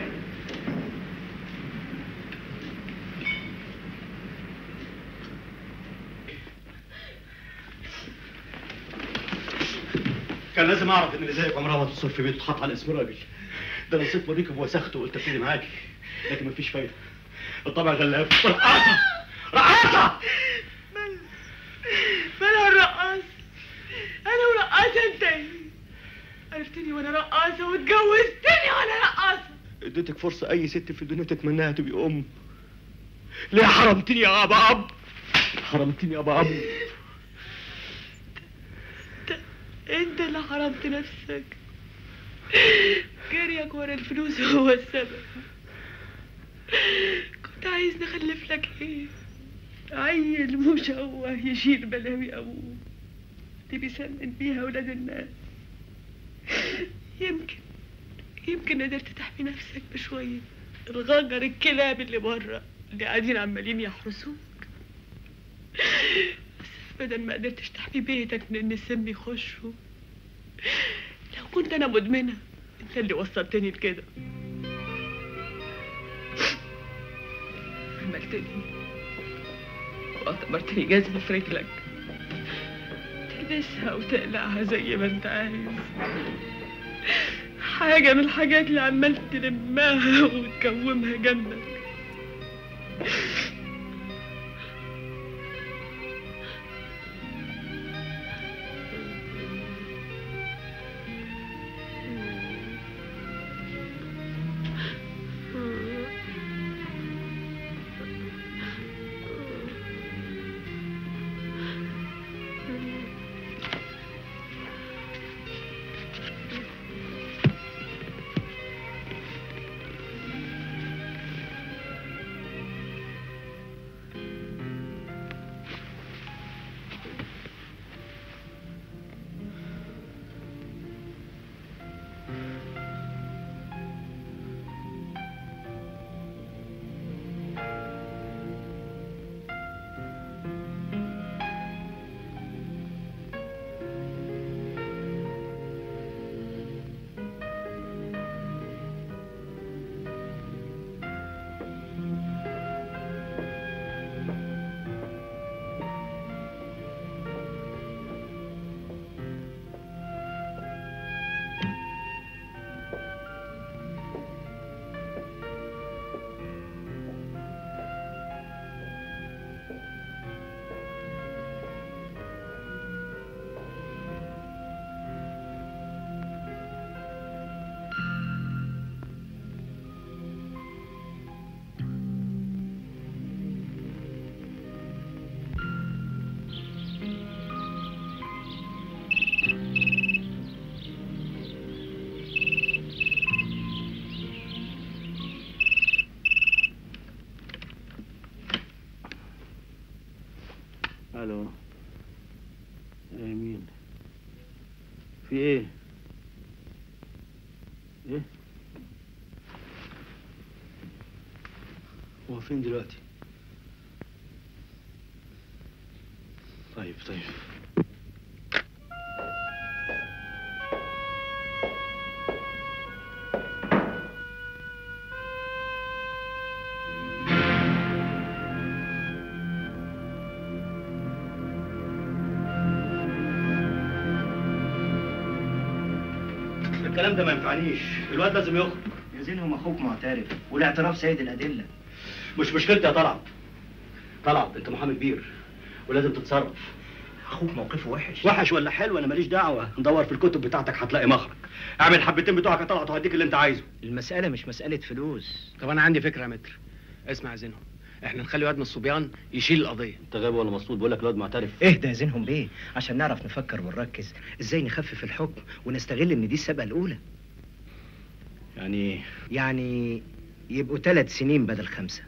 كان لازم اعرف ان اللي زيك عمرها ما تصرف في بيت وتحط على اسم راجل ده انا نسيت مريك بوسخته وقلت ابتدي معاكي لكن مفيش فايده الطبع غلاب رقاصه رقاصه مالها الرقاص انا ورقاصه انت عرفتني وانا رقاصه واتجوزتني وانا رقاصه اديتك فرصه اي ست في الدنيا تتمناها تبقي ام ليه حرمتني يا ابا اب حرمتني يا ابا اب انت اللي حرمت نفسك جريك ورا الفلوس هو السبب كنت عايز نخلف لك ايه عيل مشوه يشيل بلاوي ابوه دي بيسمن بيها ولاد الناس يمكن يمكن قدرت تحمي نفسك بشوية الغجر الكلاب اللي بره اللي قاعدين عمالين يحرسوك بس بدل ما قدرتش تحمي بيتك من ان السم يخشوا لو كنت انا مدمنة انت اللي وصلتني لكده عملتني واعتبرتني جزمة في رجلك تلبسها وتقلعها زي ما انت عايز حاجة من الحاجات اللي عمال تلمها وتكومها جنبك في ايه؟ ايه؟ هو فين دلوقتي؟ طيب طيب الكلام ده ما ينفعنيش الواد لازم يخرج يا زينهم اخوك معترف والاعتراف سيد الادله مش مشكلتي يا طلعت طلعت انت محامي كبير ولازم تتصرف اخوك موقفه وحش وحش ولا حلو انا ماليش دعوه ندور في الكتب بتاعتك هتلاقي مخرج اعمل حبتين بتوعك يا طلعت وهديك اللي انت عايزه المساله مش مساله فلوس طب انا عندي فكره يا متر اسمع يا زينهم احنا نخلي واد من الصبيان يشيل القضيه انت غايب ولا مصلوب بقول لك الواد معترف اهدى يا زينهم بيه عشان نعرف نفكر ونركز ازاي نخفف الحكم ونستغل ان دي السبقه الاولى يعني يعني يبقوا ثلاث سنين بدل خمسه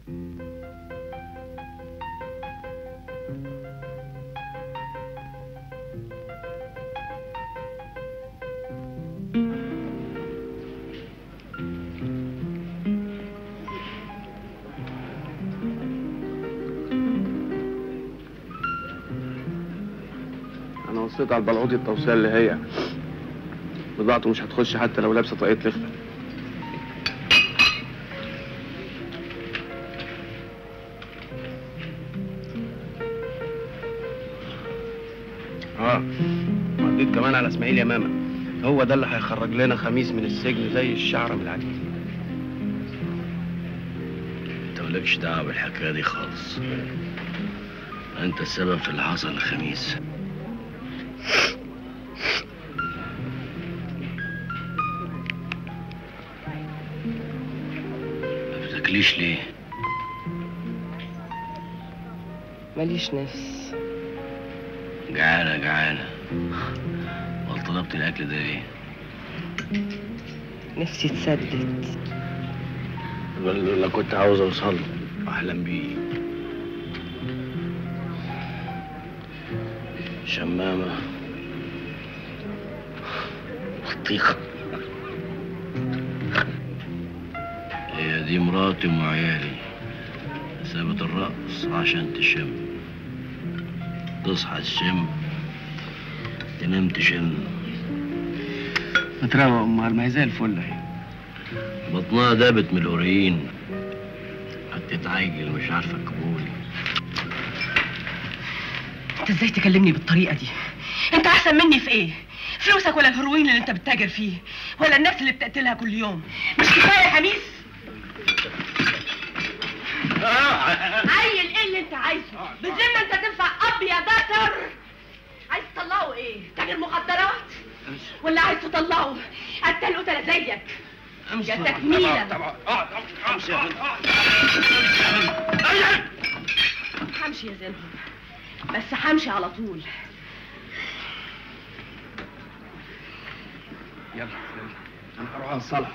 انا وصيت على البلعوطي التوصيه اللي هي بضاعته مش هتخش حتى لو لابسه طاقية لخفه اه وعديت كمان على اسماعيل يمامه هو ده اللي هيخرج لنا خميس من السجن زي الشعره من العجين انت مالكش دعوه بالحكايه دي خالص انت السبب في اللي حصل الخميس ما بتاكليش ليه ماليش نفس جعانه جعانه امال طلبت الاكل ده ليه نفسي تسدد اللي كنت عاوز اوصل له واحلم بيه شمامة بطيخة هي دي مراتي وعيالي سابت الرقص عشان تشم تصحى تشم تنام تشم متروق امال ما هي زي الفل اهي بطنها دابت من القريين هتتعجل مش عارفة القبول انت ازاي تكلمني بالطريقه دي انت احسن مني في ايه فلوسك ولا الهروين اللي انت بتتاجر فيه ولا الناس اللي بتقتلها كل يوم مش كفايه يا خميس عيل ايه اللي انت عايزه بالذمه انت تنفع اب يا دكتور عايز تطلعه ايه تاجر مخدرات ولا عايز تطلعه قتل قتله زيك يا تكميله امشي يا بنت همشي يا زينهم بس همشي على طول يلا يلا انا هروح على الصلاه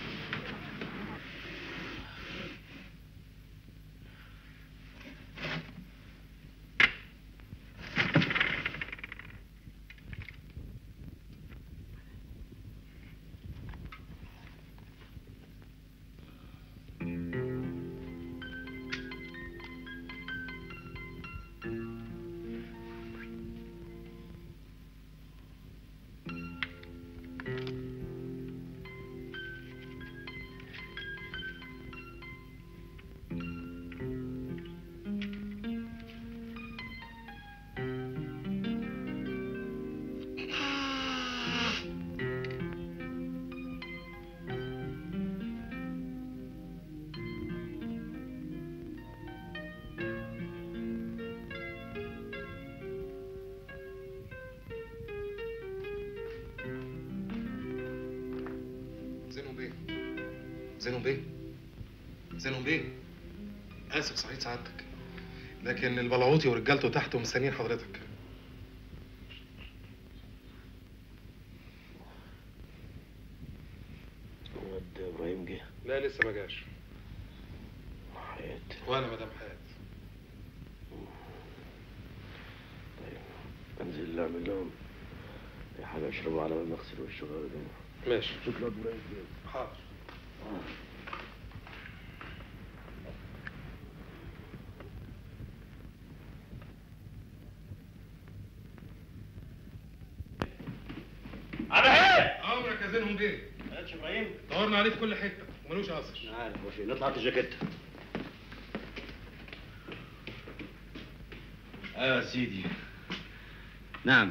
زينهم بيه زينهم بيه زينهم بيه اسف صحيح سعادتك لكن البلعوطي ورجالته تحت ومستنيين حضرتك الواد ابراهيم جه لا لسه ما جاش حياتي وانا مدام حياتي انزل اعمل لهم حاجه اشربها على ما اغسل وشي وغير هدومي ماشي شكرا ابراهيم فين حاضر على ايه؟ امرك يا زينهم بيه مالكش ابراهيم دورنا عليه في كل حته وملوش اثر عارف هو فين نطلع الجاكيت اه سيدي نعم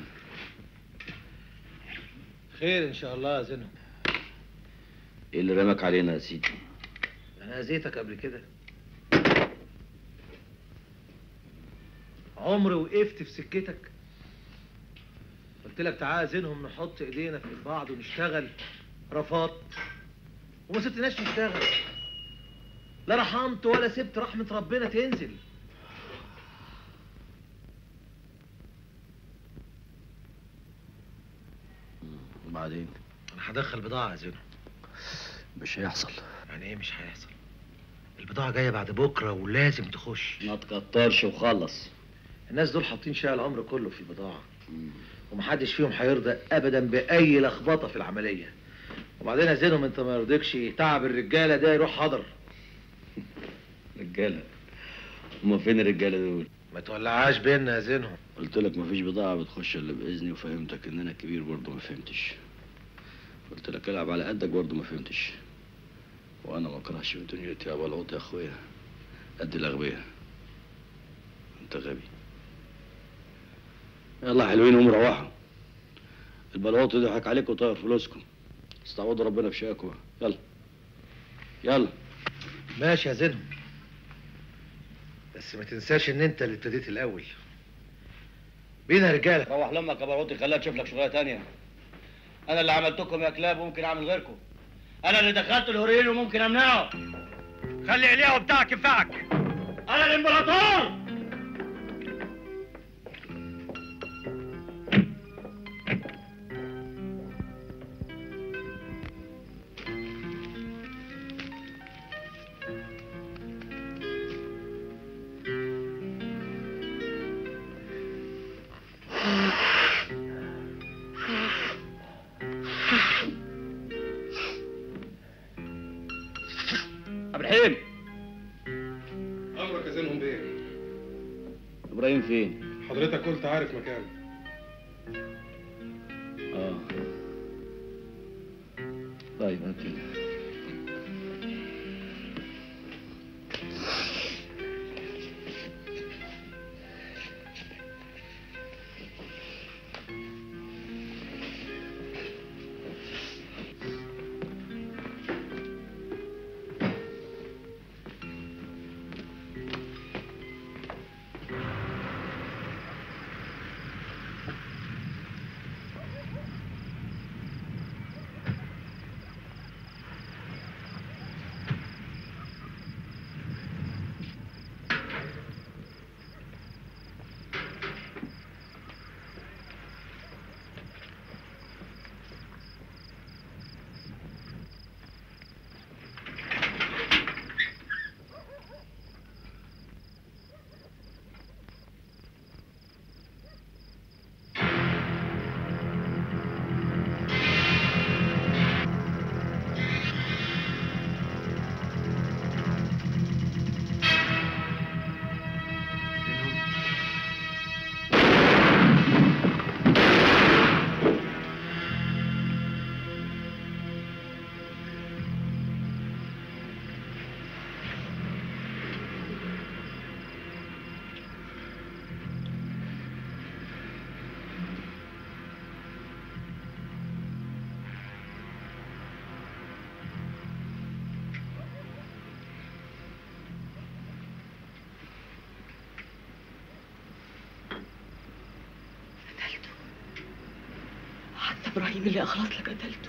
خير ان شاء الله يا زينهم ايه اللي رمك علينا يا سيدي انا اذيتك قبل كده عمري وقفت في سكتك قلت لك تعالى زينهم نحط ايدينا في ايد بعض ونشتغل رفضت وما سبتناش نشتغل لا رحمت ولا سبت رحمة ربنا تنزل وبعدين انا هدخل بضاعة يا زينهم مش هيحصل يعني ايه مش هيحصل البضاعة جاية بعد بكرة ولازم تخش ما تكترش وخلص الناس دول حاطين شقى العمر كله في البضاعة ومحدش فيهم هيرضى ابدا باي لخبطة في العملية وبعدين يا زينهم انت ما يرضيكش تعب الرجالة ده يروح حضر رجاله هما فين الرجاله دول ما تولعهاش بينا يا زينهم قلت لك مفيش بضاعه بتخش الا باذني وفهمتك ان انا كبير برضه ما فهمتش قلت لك العب على قدك برضه ما فهمتش وانا ما اكرهش في دنيتي يا بلعوط يا اخويا قد الاغبياء انت غبي يلا حلوين قوموا روحوا البلعوط يضحك عليكم وطير فلوسكم استعوضوا ربنا بشاكوا يلا يلا ماشي يا زينهم بس ما تنساش ان انت اللي ابتديت الاول بينا يا رجاله روح لامك يا بلعوطي خليها تشوف لك شغلانه تانية انا اللي عملتكم يا كلاب وممكن اعمل غيركم انا اللي دخلت الهورين وممكن امنعه خلي ايليا بتاعك ينفعك انا الامبراطور عبد الرحيم امرك يا زينهم بيه ابراهيم فين حضرتك قلت عارف مكانه اه طيب هات لي. حتى ابراهيم اللي اخلص لك قتلته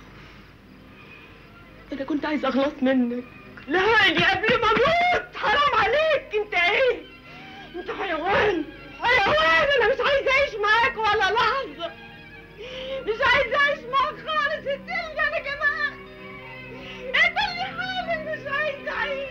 انا كنت عايز اخلص منك لهاني قبل ما اموت حرام عليك انت ايه انت حيوان حيوان انا مش عايز اعيش معاك ولا لحظه مش عايز اعيش معاك خالص اديني انا كمان اديني حالي مش عايز اعيش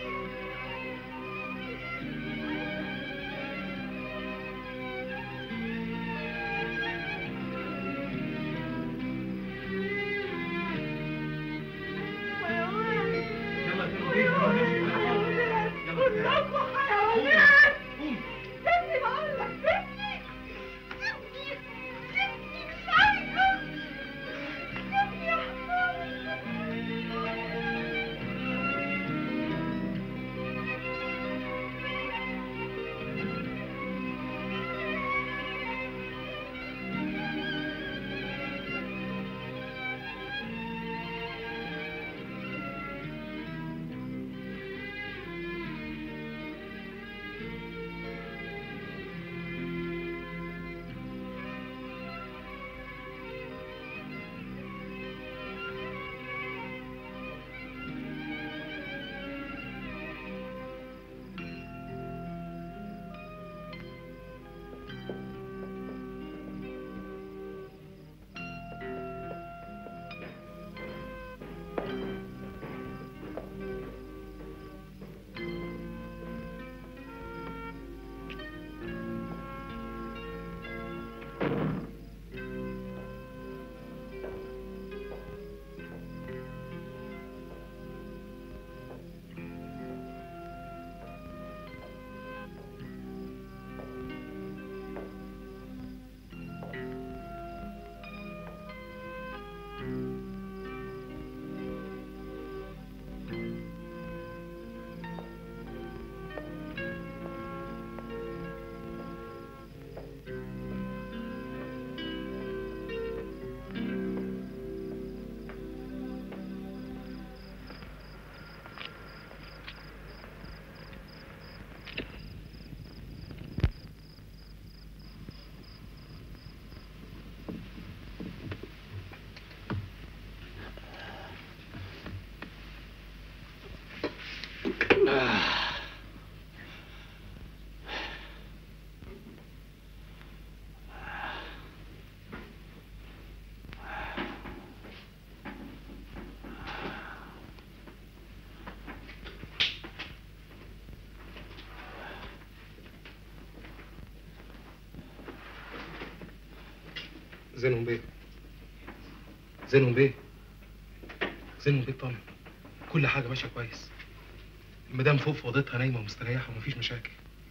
زينهم بيه زينهم بيه زينهم بيه طمن كل حاجه ماشيه كويس المدام فوق في اوضتها نايمه ومستريحه ومفيش مشاكل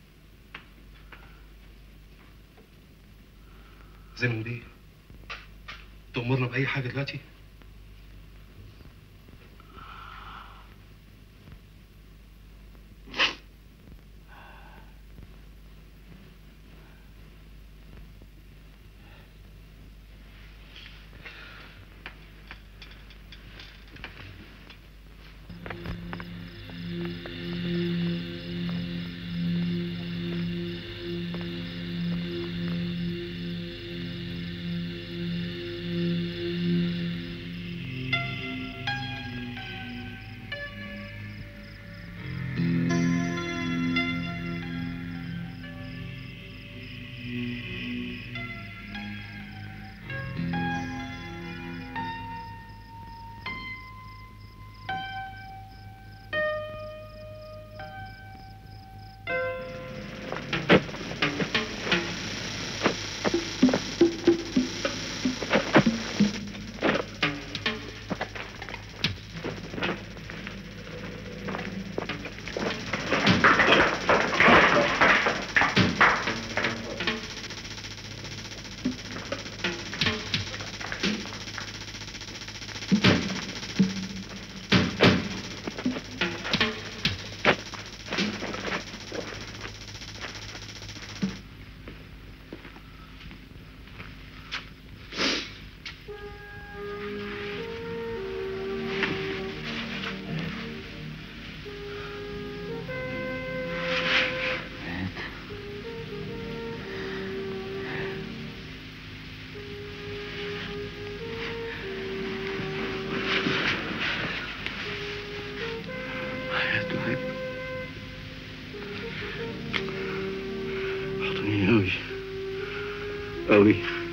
زينهم بيه تأمرنا بأي حاجة دلوقتي؟ أوي